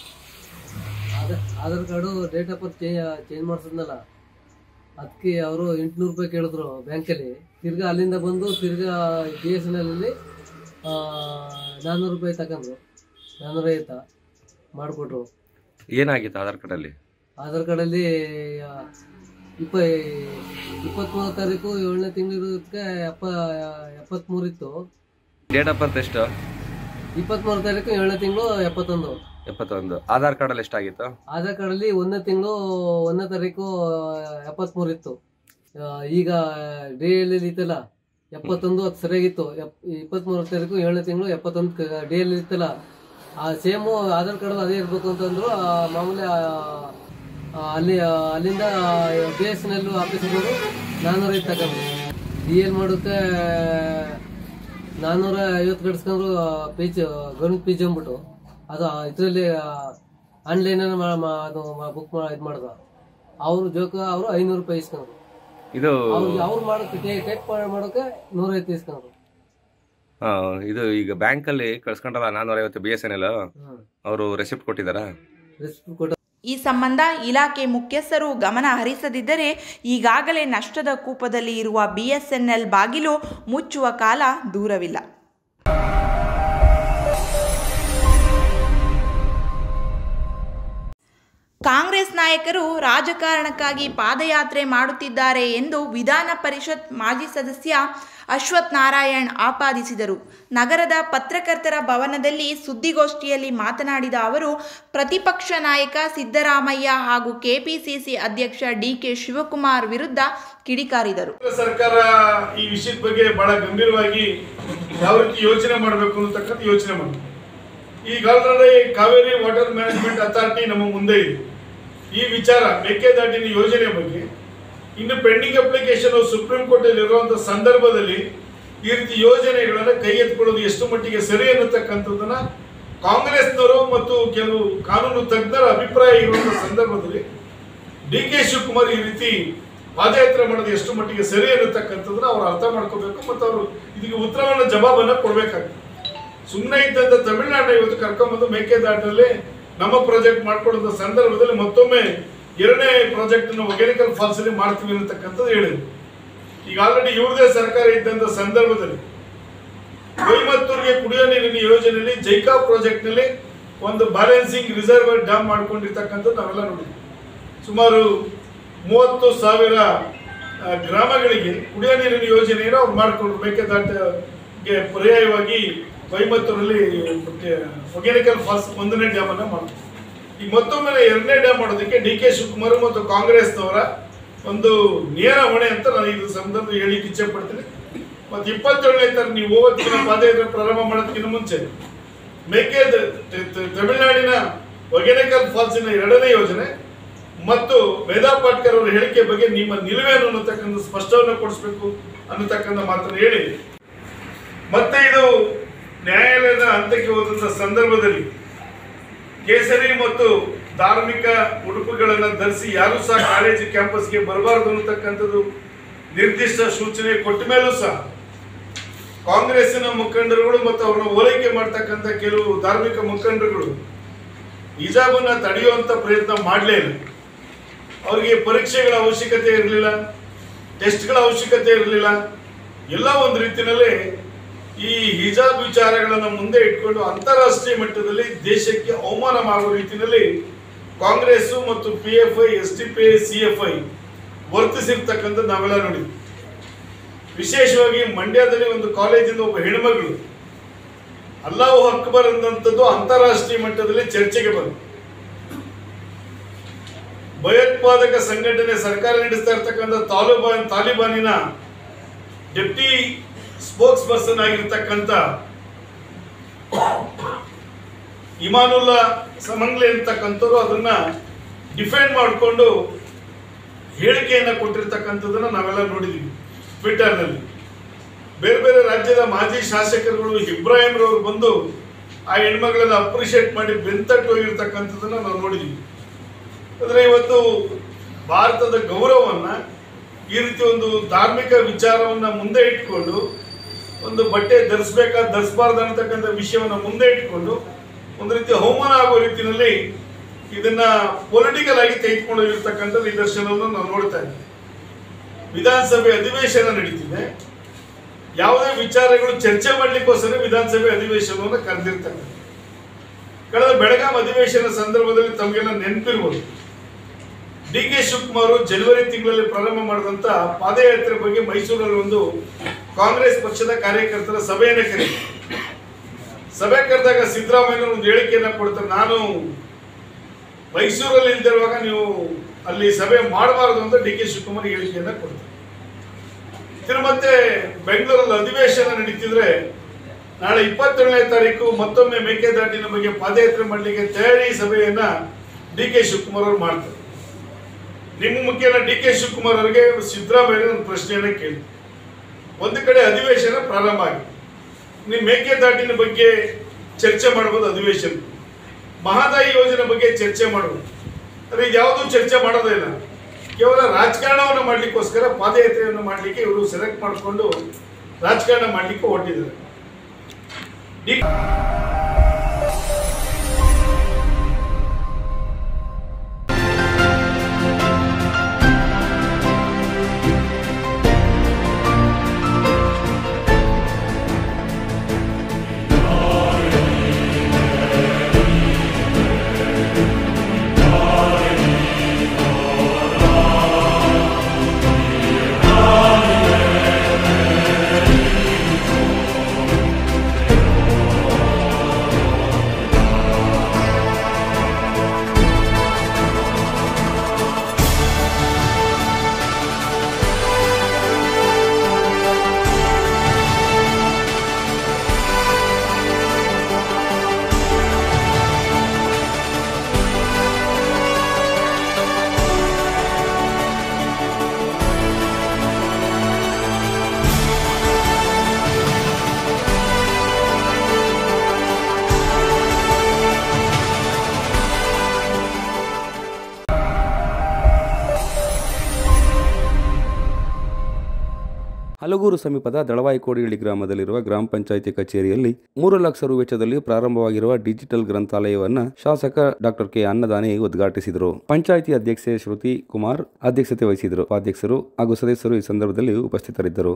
Aadhaar card date of birth change change ಮಾಡಿಸಿದ್ನಲ್ಲ ಅದಕ್ಕೆ ಅವರು ಎಂಟುನೂರು ರೂಪಾಯಿ ಕೇಳಿದ್ರು ಬ್ಯಾಂಕಲ್ಲಿ ತಿರ್ಗಾ ಅಲ್ಲಿಂದ ಬಂದು ತಿರ್ಗಾ ಬಿ ಎಸ್ ಎನ್ ಎಲ್ಲಿ ನಾನ್ನೂರು ರೂಪಾಯಿ ತಗೊಂಡ್ರು ನಾನ್ನೂರೈವತ್ತ ಮಾಡಿಕೊಟ್ರು ಏನಾಗಿತ್ತು ಆಧಾರ್ ಕಾರ್ಡಲ್ಲಿ ಆಧಾರ್ ಕಾರ್ಡಲ್ಲಿ ಆ, ಇಪ್ಪ ಇಪ್ಪತ್ತ್ಮೂರು ತಾರೀಕು ಏಳನೇ ತಿಂಗಳಿರೋದಕ್ಕೆ ಎಪ್ಪ ಎಪ್ಪತ್ತ್ಮೂರು ಇತ್ತು ಡೇಟ್ ಆಫ್ ಬರ್ತ್ ಎಷ್ಟು ಇಪ್ಪತ್ತ್ಮೂರು ತಾರೀಕು ಏಳನೇ ತಿಂಗಳು ಎಪ್ಪತ್ತೊಂದು ಎಪ್ಪತ್ತೊಂದು ಆಧಾರ್ ಕಾರ್ಡಲ್ಲಿ ಎಷ್ಟಾಗಿತ್ತು ಆಧಾರ್ ಕಾರ್ಡಲ್ಲಿ ಒಂದನೇ ತಿಂಗಳು ಒಂದನೇ ತಾರೀಕು ಎಪ್ಪತ್ತ್ಮೂರು ಇತ್ತು ಆ, ಈಗ ಡಿ ಎಲ್ ಇತ್ತಲ್ಲ ಎಪ್ಪತ್ತೊಂದು ಅದು ಸರಿಯಾಗಿತ್ತು ಎಪ್ ಇಪ್ಪತ್ತ್ಮೂರು ತಾರೀಕು ಏಳನೇ ತಿಂಗಳು ಎಪ್ಪತ್ತೊಂದು ಡಿ ಎಲ್ ಇತ್ತಲ್ಲ ಆ ಸೇಮು ಆಧಾರ್ ಕಾರ್ಡ್ ಅದೇ ಇರಬೇಕು ಅಂತಂದ್ರು ಆ, ಮಾಮೂಲಿ ಆ, ಆ, ಅಲ್ಲಿ ಆ, ಅಲ್ಲಿಂದ ಬಿ ಎಸ್ ಎನ್ ಎಲ್ ಆಫೀಸ್ನವರು ನಾನ್ನೂರೈದು ತಗೊಂಡ್ರು ಡಿ ಎಲ್ ಮಾಡೋಕ್ಕೆ ನಾನ್ನೂರ ಐವತ್ತು ಕಟ್ಸ್ಕೊಂಡ್ರು ಪೇಜ್ ಗೌರ್ಮೆಂಟ್ ಪೇಜ್ ಅಂದ್ಬಿಟ್ಟು ಅದು ಇದರಲ್ಲಿ ಆನ್ಲೈನ್ ಅದು ಬುಕ್ ಮಾಡಿ ಇದು ಮಾಡ್ದ ಅವ್ರು ಜೋಕ ಅವರು ಐನೂರು ರೂಪಾಯಿ ಇಸ್ಕೊಂಡ್ರು ಇದು ಅವ್ರು ಅವ್ರು ಮಾಡೋಕೆ ಟೇಕ್ ಮಾಡೋಕೆ ನೂರೈವತ್ತು ಇಸ್ಕೊಂಡ್ರು ಆ, ಇದು ಈಗ ಬ್ಯಾಂಕಲ್ಲಿ ಕಳ್ಸ್ಕೊಂಡ್ರಲ್ಲ ನಾನ್ನೂರ ಐವತ್ತು ಬಿ ಎಸ್ ಎನ್ ಎಲ್ ಅವರು ರೆಸಿಪ್ಟ್ ಕೊಟ್ಟಿದ್ದಾರಾ ರೆಸಿಪ್ಟ್ ಕೊಟ್ಟು ಈ ಸಂಬಂಧ ಇಲಾಖೆ ಮುಖ್ಯಸ್ಥರು ಗಮನ ಹರಿಸದಿದ್ದರೆ ಈಗಾಗಲೇ ನಷ್ಟದ ಕೂಪದಲ್ಲಿ ಇರುವ ಬಿಎಸ್ಎನ್ಎಲ್ ಬಾಗಿಲು ಮುಚ್ಚುವ ಕಾಲ ದೂರವಿಲ್ಲ ಕಾಂಗ್ರೆಸ್ ನಾಯಕರು ರಾಜಕಾರಣಕ್ಕಾಗಿ ಪಾದಯಾತ್ರೆ ಮಾಡುತ್ತಿದ್ದಾರೆ ಎಂದು ವಿಧಾನ ಪರಿಷತ್ ಮಾಜಿ ಸದಸ್ಯ ಅಶ್ವಥ್ ನಾರಾಯಣ್ ಆಪಾದಿಸಿದರು ನಗರದ ಪತ್ರಕರ್ತರ ಭವನದಲ್ಲಿ ಸುದ್ದಿಗೋಷ್ಠಿಯಲ್ಲಿ ಮಾತನಾಡಿದ ಅವರು ಪ್ರತಿಪಕ್ಷ ನಾಯಕ ಸಿದ್ದರಾಮಯ್ಯ ಹಾಗೂ ಕೆಪಿಸಿಸಿ ಅಧ್ಯಕ್ಷ ಡಿಕೆ ಶಿವಕುಮಾರ್ ವಿರುದ್ಧ ಕಿಡಿಕಾರಿದರು ಸರ್ಕಾರ ಈ ವಿಷಯದ ಬಗ್ಗೆ ಬಹಳ ಗಂಭೀರವಾಗಿ ಯಾವ ರೀತಿ ಯೋಚನೆ ಮಾಡಬೇಕು ಅನ್ನತಕ್ಕಂಥ ಯೋಚನೆ ಮಾಡಿ ಈಗ already Kaveri water management authority ನಮ್ಮ ಮುಂದೆ ಇದೆ ಈ ವಿಚಾರ ಮೇಕೆದಾಟಿನ ಯೋಜನೆ ಬಗ್ಗೆ ಇನ್ನು ಪೆಂಡಿಂಗ್ ಅಪ್ಲಿಕೇಶನ್ ಸುಪ್ರೀಂ ಕೋರ್ಟ್ ಅಲ್ಲಿ ಇರುವಂತಹ ಸಂದರ್ಭದಲ್ಲಿ ಈ ರೀತಿ ಯೋಜನೆಗಳನ್ನ ಕೈ ಎತ್ಕೊಳ್ಳೋದು ಎಷ್ಟು ಮಟ್ಟಿಗೆ ಸರಿ ಅನ್ನತಕ್ಕಂಥದ್ದನ್ನ ಕಾಂಗ್ರೆಸ್ನವರು ಮತ್ತು ಕೆಲವು ಕಾನೂನು ತಜ್ಞರ ಅಭಿಪ್ರಾಯ ಇರುವಂತಹ ಸಂದರ್ಭದಲ್ಲಿ ಡಿ ಕೆ ಶಿವಕುಮಾರ್ ಈ ರೀತಿ ಪಾದಯಾತ್ರೆ ಮಾಡೋದು ಎಷ್ಟು ಮಟ್ಟಿಗೆ ಸರಿ ಅನ್ನತಕ್ಕಂಥದ್ದನ್ನ ಅವ್ರು ಅರ್ಥ ಮಾಡ್ಕೋಬೇಕು ಮತ್ತು ಅವರು ಇದಕ್ಕೆ ಉತ್ತರವನ್ನ ಜವಾಬನ್ನ ಕೊಡ್ಬೇಕಾಗ್ತದೆ ಸುಮ್ಮನೆ ಇದ್ದಂತ ತಮಿಳುನಾಡಿನ ಇವತ್ತು ಕರ್ಕೊಂಡ್ಬಂದು ಮೇಕೆದಾಟಲ್ಲಿ ನಮ್ಮ ಪ್ರಾಜೆಕ್ಟ್ ಮಾಡ್ಕೊಳ್ಳೋ ಸಂದರ್ಭದಲ್ಲಿ ಮತ್ತೊಮ್ಮೆ ಎರಡನೇ ಪ್ರಾಜೆಕ್ಟ್ ಅನ್ನು ಒಗ್ಯಾನಿಕಲ್ ಫಾಲ್ಸ್ ಅಲ್ಲಿ ಮಾಡ್ತೀವಿ ಅನ್ನತಕ್ಕಂಥದ್ದು ಹೇಳಿದ್ರು ಈಗ ಆಲ್ರೆಡಿ ಇವ್ರದೇ ಸರ್ಕಾರ ಇದ್ದಂತ ಸಂದರ್ಭದಲ್ಲಿ ಕೊಯಮತ್ತೂರಿಗೆ ಕುಡಿಯೋ ನೀರಿನ ಯೋಜನೆಯಲ್ಲಿ ಜೈಕಾ ಪ್ರಾಜೆಕ್ಟ್ ನಲ್ಲಿ ಒಂದು ಬ್ಯಾಲೆನ್ಸಿಂಗ್ ರಿಸರ್ವರ್ ಡ್ಯಾಮ್ ಮಾಡ್ಕೊಂಡಿರ್ತಕ್ಕಂಥದ್ದು ನಾವೆಲ್ಲ ನೋಡಿದ್ವಿ ಸುಮಾರು ಮೂವತ್ತು ಸಾವಿರ ಆ, ಗ್ರಾಮಗಳಿಗೆ ಕುಡಿಯೋ ನೀರಿನ ಯೋಜನೆಯನ್ನು ಅವ್ರು ಮಾಡಿಕೊಂಡ್ರು ಮೇಕೆದಾಟಿಗೆ ಪರ್ಯಾಯವಾಗಿ ಕೊಯಮತ್ತೂರಲ್ಲಿ ಒಗ್ಯಾನಿಕಲ್ ಫಾಲ್ಸ್ ಒಂದನೇ ಡ್ಯಾಮ್ ಅನ್ನ ಮಾಡಿದ್ರು ಈಗ ಮತ್ತೊಮ್ಮೆ ಎರಡನೇ ಡ್ಯಾಮ್ ಮಾಡೋದಕ್ಕೆ ಡಿ ಕೆ ಶಿವಕುಮಾರ್ ಮತ್ತು ಕಾಂಗ್ರೆಸ್ನವರ ಒಂದು ನೇರ ಹೊಣೆ ಅಂತ ನಾನು ಇದು ಸಂದರ್ಭ ಹೇಳಿಕ್ಕೆ ಇಚ್ಛೆ ಪಡ್ತೀನಿ ಮತ್ತೆ ಇಪ್ಪತ್ತೇಳನೇ ತಾರೀಕು ನೀವು ಹೋಗೋದಕ್ಕಿಂತ ಪಾದಯಾತ್ರೆ ಪ್ರಾರಂಭ ಮಾಡೋದಕ್ಕಿಂತ ಮುಂಚೆ ಮೇಕೆ ತಮಿಳುನಾಡಿನ ಒಗೆನೆಕಲ್ ಫಾಲ್ಸಿನ ಎರಡನೇ ಯೋಜನೆ ಮತ್ತು ವೇದಾ ಪಾಟ್ಕರ್ ಅವರ ಹೇಳಿಕೆ ಬಗ್ಗೆ ನಿಮ್ಮ ನಿಲುವೇನು ಅನ್ನತಕ್ಕಂಥ ಸ್ಪಷ್ಟವನ್ನು ಕೊಡಿಸ್ಬೇಕು ಅನ್ನತಕ್ಕಂಥ ಮಾತನ್ನು ಹೇಳಿ ಮತ್ತೆ ಇದು ನ್ಯಾಯಾಲಯದ ಹಂತಕ್ಕೆ ಹೋದಂತ ಸಂದರ್ಭದಲ್ಲಿ ಕೇಸರಿ ಮತ್ತು ಧಾರ್ಮಿಕ ಉಡುಪುಗಳನ್ನು ಧರಿಸಿ ಯಾರು ಸಹ ಕಾಲೇಜು ಕ್ಯಾಂಪಸ್ಗೆ ಬರಬಾರದು ಅನ್ನತಕ್ಕಂಥದ್ದು ನಿರ್ದಿಷ್ಟ ಸೂಚನೆ ಕೊಟ್ಟ ಮೇಲೂ ಸಹ ಕಾಂಗ್ರೆಸ್ಸಿನ ಮುಖಂಡರುಗಳು ಮತ್ತು ಅವರನ್ನ ಓಲೈಕೆ ಮಾಡ್ತಕ್ಕಂಥ ಕೆಲವು ಧಾರ್ಮಿಕ ಮುಖಂಡರುಗಳು ಹಿಜಾಬನ್ನ ತಡೆಯುವಂತ ಪ್ರಯತ್ನ ಮಾಡಲೇ ಇಲ್ಲ ಅವರಿಗೆ ಪರೀಕ್ಷೆಗಳ ಅವಶ್ಯಕತೆ ಇರಲಿಲ್ಲ ಟೆಸ್ಟ್ಗಳ ಅವಶ್ಯಕತೆ ಇರಲಿಲ್ಲ ಎಲ್ಲ ಒಂದು ರೀತಿಯಲ್ಲಿ ಈ ಹಿಜಾಬ್ ವಿಚಾರಗಳನ್ನು ಮುಂದೆ ಇಟ್ಕೊಂಡು ಅಂತಾರಾಷ್ಟ್ರೀಯ ಮಟ್ಟದಲ್ಲಿ ದೇಶಕ್ಕೆ ಅವಮಾನ ಮಾಡುವ ರೀತಿಯಲ್ಲಿ ಕಾಂಗ್ರೆಸ್ ಮತ್ತು P F I S T P I C F I ವರ್ತಿಸಿರ್ತಕ್ಕಂಥದ್ದು ನಾವೆಲ್ಲ ನೋಡಿದ್ವಿ ವಿಶೇಷವಾಗಿ ಮಂಡ್ಯದಲ್ಲಿ ಒಂದು ಕಾಲೇಜಿಂದ ಒಬ್ಬ ಹೆಣ್ಮಗಳು ಅಲ್ಲಾಹು ಅಕ್ಬರ್ ಅನ್ನಂಥದ್ದು ಅಂತಾರಾಷ್ಟ್ರೀಯ ಮಟ್ಟದಲ್ಲಿ ಚರ್ಚೆಗೆ ಬಂತು ಭಯೋತ್ಪಾದಕ ಸಂಘಟನೆ ಸರ್ಕಾರ ನಡೆಸ್ತಾ ಇರ್ತಕ್ಕಂಥ ತಾಲಿಬಾನ್ ತಾಲಿಬಾನಿನ ಡೆಪ್ಟಿ ಸ್ಪೋಕ್ಸ್ ಪರ್ಸನ್ ಆಗಿರ್ತಕ್ಕಂಥ ಇಮಾನುಲ್ಲಾ ಸಮಂಗ್ಲೆ ಅಂತಕ್ಕಂಥವ್ರು ಅದನ್ನ ಡಿಫೆಂಡ್ ಮಾಡಿಕೊಂಡು ಹೇಳಿಕೆಯನ್ನ ಕೊಟ್ಟಿರ್ತಕ್ಕಂಥದ್ದನ್ನ ನಾವೆಲ್ಲ ನೋಡಿದೀವಿ ಟ್ವಿಟರ್ನಲ್ಲಿ ಬೇರೆ ಬೇರೆ ರಾಜ್ಯದ ಮಾಜಿ ಶಾಸಕರುಗಳು ಇಬ್ರಾಹಿಂ ರವರು ಬಂದು ಆ ಹೆಣ್ಮಗಳನ್ನ ಅಪ್ರಿಷಿಯೇಟ್ ಮಾಡಿ ಬೆಂತಟ್ಟು ಹೋಗಿರ್ತಕ್ಕಂಥದ್ದನ್ನ ನಾವು ನೋಡಿದೀವಿ ಅಂದ್ರೆ ಇವತ್ತು ಭಾರತದ ಗೌರವವನ್ನ ಈ ರೀತಿ ಒಂದು ಧಾರ್ಮಿಕ ವಿಚಾರವನ್ನ ಮುಂದೆ ಇಟ್ಕೊಂಡು ಒಂದು ಬಟ್ಟೆ ಧರಿಸ್ಬೇಕಾ ಧರಿಸಬಾರ್ದು ಅನ್ನತಕ್ಕಂಥ ವಿಷಯವನ್ನ ಮುಂದೆ ಇಟ್ಕೊಂಡು ಒಂದು ರೀತಿ ಅವಮಾನ ಆಗುವ ರೀತಿಯಲ್ಲಿ ಇದನ್ನ ಪೊಲಿಟಿಕಲ್ ಆಗಿ ತೆಗೆದುಕೊಂಡು ಇರತಕ್ಕಂಥ ನಿದರ್ಶನವನ್ನು ನಾವು ನೋಡ್ತಾ ಇದ್ದೀವಿ ವಿಧಾನಸಭೆ ಅಧಿವೇಶನ ನಡೀತಿದೆ ಯಾವುದೇ ವಿಚಾರಗಳು ಚರ್ಚೆ ಮಾಡ್ಲಿಕ್ಕೋಸ್ಕರ ವಿಧಾನಸಭೆ ಅಧಿವೇಶನವನ್ನು ಕರೆದಿರ್ತಾರೆ ಕಳೆದ ಬೆಳಗಾಂ ಅಧಿವೇಶನ ಸಂದರ್ಭದಲ್ಲಿ ತಮಗೆಲ್ಲ ನೆನಪಿರ್ಬೋದು ಡಿ ಕೆ ಶಿವಕುಮಾರ್ ಜನವರಿ ತಿಂಗಳಲ್ಲಿ ಪ್ರಾರಂಭ ಮಾಡಿದಂತ ಪಾದಯಾತ್ರೆ ಬಗ್ಗೆ ಮೈಸೂರಲ್ಲಿ ಒಂದು ಕಾಂಗ್ರೆಸ್ ಪಕ್ಷದ ಕಾರ್ಯಕರ್ತರ ಸಭೆಯನ್ನೇ ಕರೀತಾರೆ ಸಭೆ ಕರೆದಾಗ ಸಿದ್ದರಾಮಯ್ಯ ಒಂದು ಹೇಳಿಕೆಯನ್ನ ಕೊಡ್ತಾರೆ ನಾನು ಮೈಸೂರಲ್ಲಿ ಇಲ್ದಿರುವಾಗ ನೀವು ಅಲ್ಲಿ ಸಭೆ ಮಾಡಬಾರದು ಅಂತ ಡಿ ಕೆ ಶಿವಕುಮಾರ್ ಹೇಳಿಕೆಯನ್ನ ಕೊಡ್ತಾರೆ ತಿರು ಮತ್ತೆ ಬೆಂಗಳೂರಲ್ಲಿ ಅಧಿವೇಶನ ನಡೀತಿದ್ರೆ ನಾಳೆ ಇಪ್ಪತ್ತೇಳನೇ ತಾರೀಕು ಮತ್ತೊಮ್ಮೆ ಮೇಕೆದಾಟಿನ ಬಗ್ಗೆ ಪಾದಯಾತ್ರೆ ಮಾಡಲಿಕ್ಕೆ ತಯಾರಿ ಸಭೆಯನ್ನ ಡಿ ಕೆ ಶಿವಕುಮಾರ್ ಅವರು ಮಾಡ್ತಾರೆ ನಿಮ್ಮ ಮುಖ್ಯನ ಡಿ ಕೆ ಶಿವಕುಮಾರ್ ಅವರಿಗೆ ಸಿದ್ದರಾಮಯ್ಯ ಒಂದು ಪ್ರಶ್ನೆಯನ್ನ ಕೇಳಿ ಒಂದು ಕಡೆ ಅಧಿವೇಶನ ಪ್ರಾರಂಭ ಆಗಿದೆ ನೀವು ಮೇಕೆದಾಟಿನ ಬಗ್ಗೆ ಚರ್ಚೆ ಮಾಡಬಹುದು ಅಧಿವೇಶನ ಮಹದಾಯಿ ಯೋಜನೆ ಬಗ್ಗೆ ಚರ್ಚೆ ಮಾಡಬಹುದು ಆದರೆ ಯಾವುದೂ ಚರ್ಚೆ ಮಾಡೋದೇ ಇಲ್ಲ ಕೇವಲ ರಾಜಕಾರಣವನ್ನು ಮಾಡ್ಲಿಕ್ಕೋಸ್ಕರ ಪಾದಯಾತ್ರೆಯನ್ನು ಮಾಡಲಿಕ್ಕೆ ಇವರು ಸೆಲೆಕ್ಟ್ ಮಾಡಿಕೊಂಡು ರಾಜಕಾರಣ ಮಾಡಲಿಕ್ಕೆ ಹೊರಟಿದ್ದಾರೆ ಡಿ- ಹಲಗೂರು ಸಮೀಪದ ದಳವಾಯಿಕೋಡಿಹಳ್ಳಿ ಗ್ರಾಮದಲ್ಲಿರುವ ಗ್ರಾಮ ಪಂಚಾಯಿತಿ ಕಚೇರಿಯಲ್ಲಿ ಮೂರು ಲಕ್ಷ ರು ವೆಚ್ಚದಲ್ಲಿ ಪ್ರಾರಂಭವಾಗಿರುವ ಡಿಜಿಟಲ್ ಗ್ರಂಥಾಲಯವನ್ನು ಶಾಸಕ ಡಾಕ್ಟರ್ ಕೆ ಅನ್ನದಾನಿ ಉದ್ಘಾಟಿಸಿದರು ಪಂಚಾಯಿತಿ ಅಧ್ಯಕ್ಷೆ ಶ್ರುತಿ ಕುಮಾರ್ ಅಧ್ಯಕ್ಷತೆ ವಹಿಸಿದರು ಉಪಾಧ್ಯಕ್ಷರು ಹಾಗೂ ಸದಸ್ಯರು ಈ ಸಂದರ್ಭದಲ್ಲಿ ಉಪಸ್ಥಿತರಿದ್ದರು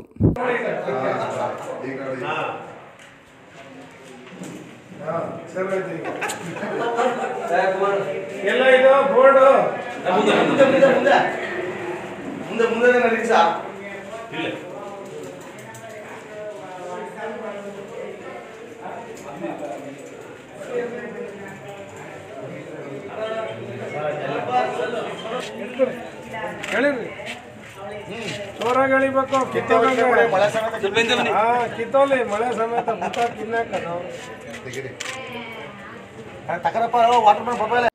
ಎಲ್ಲ ಇದು ಬೋರ್ಡು ಮುಂದೆ ಮುಂದೆ ಮುಂದೆ ಮುಂದೆ ಮುಂದೆ ಮುಂದೆ ನಡೀರಿ ಸಾ ಇಲ್ಲ ಹೇಳಿರಿ ಜೋರಾಗಿ ಎಳಿಬೇಕು ಕಿತ್ತೋಗಂಗೆ ಹಾ ಕಿತ್ತೋಲಿ ಮಳೆ ಸಮೇತ ಊಟ ತಿನ್ನಕ ನಾವು ತಕರಪ್ಪ ವಾಟರ್ ಮ್ಯಾನ್ ಮೊಬೈಲ್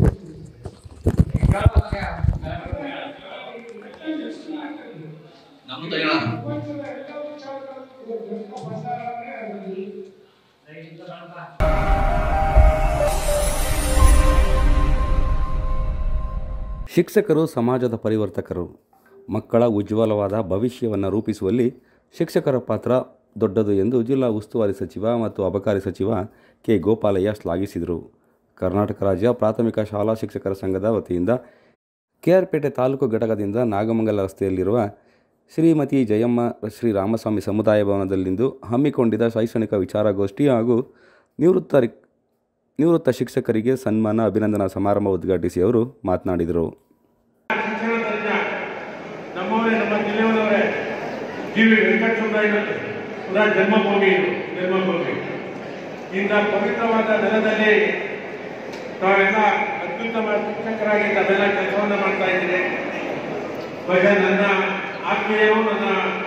ಶಿಕ್ಷಕರು ಸಮಾಜದ ಪರಿವರ್ತಕರು ಮಕ್ಕಳ ಉಜ್ವಲವಾದ ಭವಿಷ್ಯವನ್ನು ರೂಪಿಸುವಲ್ಲಿ ಶಿಕ್ಷಕರ ಪಾತ್ರ ದೊಡ್ಡದು ಎಂದು ಜಿಲ್ಲಾ ಉಸ್ತುವಾರಿ ಸಚಿವ ಮತ್ತು ಅಬಕಾರಿ ಸಚಿವ ಕೆ ಗೋಪಾಲಯ್ಯ ಶ್ಲಾಘಿಸಿದರು ಕರ್ನಾಟಕ ರಾಜ್ಯ ಪ್ರಾಥಮಿಕ ಶಾಲಾ ಶಿಕ್ಷಕರ ಸಂಘದ ವತಿಯಿಂದ ಕೆಆರ್ಪೇಟೆ ತಾಲೂಕು ಘಟಕದಿಂದ ನಾಗಮಂಗಲ ರಸ್ತೆಯಲ್ಲಿರುವ ಶ್ರೀಮತಿ ಜಯಮ್ಮ ಶ್ರೀ ರಾಮಸ್ವಾಮಿ ಸಮುದಾಯ ಭವನದಲ್ಲಿಂದು ಹಮ್ಮಿಕೊಂಡಿದ್ದ ಶೈಕ್ಷಣಿಕ ವಿಚಾರಗೋಷ್ಠಿ ಹಾಗೂ ನಿವೃತ್ತ ರಿ- ನಿವೃತ್ತ ಶಿಕ್ಷಕರಿಗೆ ಸನ್ಮಾನ ಅಭಿನಂದನಾ ಸಮಾರಂಭ ಉದ್ಘಾಟಿಸಿ ಅವರು ಮಾತನಾಡಿದರು ಶಿಕ್ಷಣ ತಜ್ಞ ನಮ್ಮವರೇ ನಮ್ಮ ಜಿಲ್ಲೆಯವರವರೇ ಜಿ ವಿ ವೆಂಕಟಸುಬ್ಬಯ್ಯ ಪುರಾ ಜನ್ಮಭೂಮಿ ಇದು ಜನ್ಮಭೂಮಿ ಇಂಥ ಪವಿತ್ರವಾದ ನೆಲದಲ್ಲಿ ತಾವೆಲ್ಲ ಅತ್ಯುತ್ತಮ ಶಿಕ್ಷಕರಾಗಿ ತಾವೆಲ್ಲ ಕೆಲಸವನ್ನು ಮಾಡ್ತಾ ಇದ್ದೀರಿ ಬಹುಶಃ ನನ್ನ ಆತ್ಮೀಯರು ನನ್ನ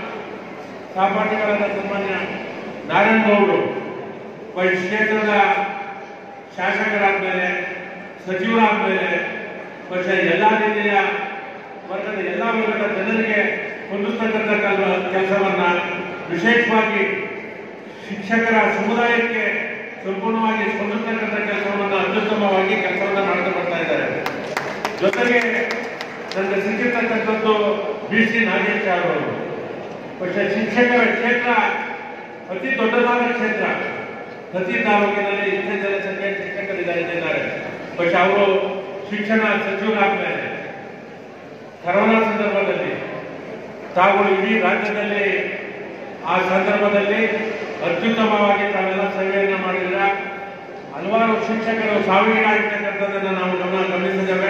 ಸಹಪಾಠಿಗಳಾದ ಸನ್ಮಾನ್ಯ ನಾರಾಯಣ ಗೌಡರು ಬಹುಶಃ ಕ್ಷೇತ್ರದ ಶಾಸಕರಾದ್ಮೇಲೆ ಸಚಿವರಾದ್ಮೇಲೆ ಬಹುಶಃ ಎಲ್ಲ ರೀತಿಯ ವರ್ಗದ ಎಲ್ಲ ವರ್ಗದ ಜನರಿಗೆ ಹೊಂದಿಸ್ತಕ್ಕಂಥ ಕೆಲಸವನ್ನ ವಿಶೇಷವಾಗಿ ಶಿಕ್ಷಕರ ಸಮುದಾಯಕ್ಕೆ ಸಂಪೂರ್ಣವಾಗಿ ಸ್ಪಂದಿಸ್ತಕ್ಕಂಥ ಕೆಲಸವನ್ನು ಅತ್ಯುತ್ತಮವಾಗಿ ಕೆಲಸವನ್ನ ಮಾಡ್ತಾ ಬರ್ತಾ ಇದ್ದಾರೆ ಜೊತೆಗೆ ನನಗೆ ಸಿಕ್ಕಿರ್ತಕ್ಕಂಥದ್ದು ಬಿ ಸಿ ನಾಗೇಶ್ ಅವರು ಬಹುಶಃ ಶಿಕ್ಷಕರ ಕ್ಷೇತ್ರ ಅತಿ ದೊಡ್ಡದಾದ ಕ್ಷೇತ್ರ ಪ್ರತಿ ತಾಲೂಕಿನಲ್ಲಿ ಇಷ್ಟೇ ಜನಸಂಖ್ಯೆ ಶಿಕ್ಷಕರಿದ್ದಾರೆ ಬಹುಶಃ ಅವರು ಶಿಕ್ಷಣ ಸಚಿವರಾದ್ಮೇಲೆ ಕರೋನಾ ಸಂದರ್ಭದಲ್ಲಿ ತಾವುಗಳು ಇಡೀ ರಾಜ್ಯದಲ್ಲಿ ಆ ಸಂದರ್ಭದಲ್ಲಿ ಅತ್ಯುತ್ತಮವಾಗಿ ತಾವೆಲ್ಲ ಸೇವೆಯನ್ನು ಮಾಡಿದ್ರ ಹಲವಾರು ಶಿಕ್ಷಕರು ಸಾವಿಗೀಡಾಗಿರ್ತಕ್ಕಂಥದ್ದನ್ನು ನಾವು ಗಮನ ಗಮನಿಸಿದ್ದೇವೆ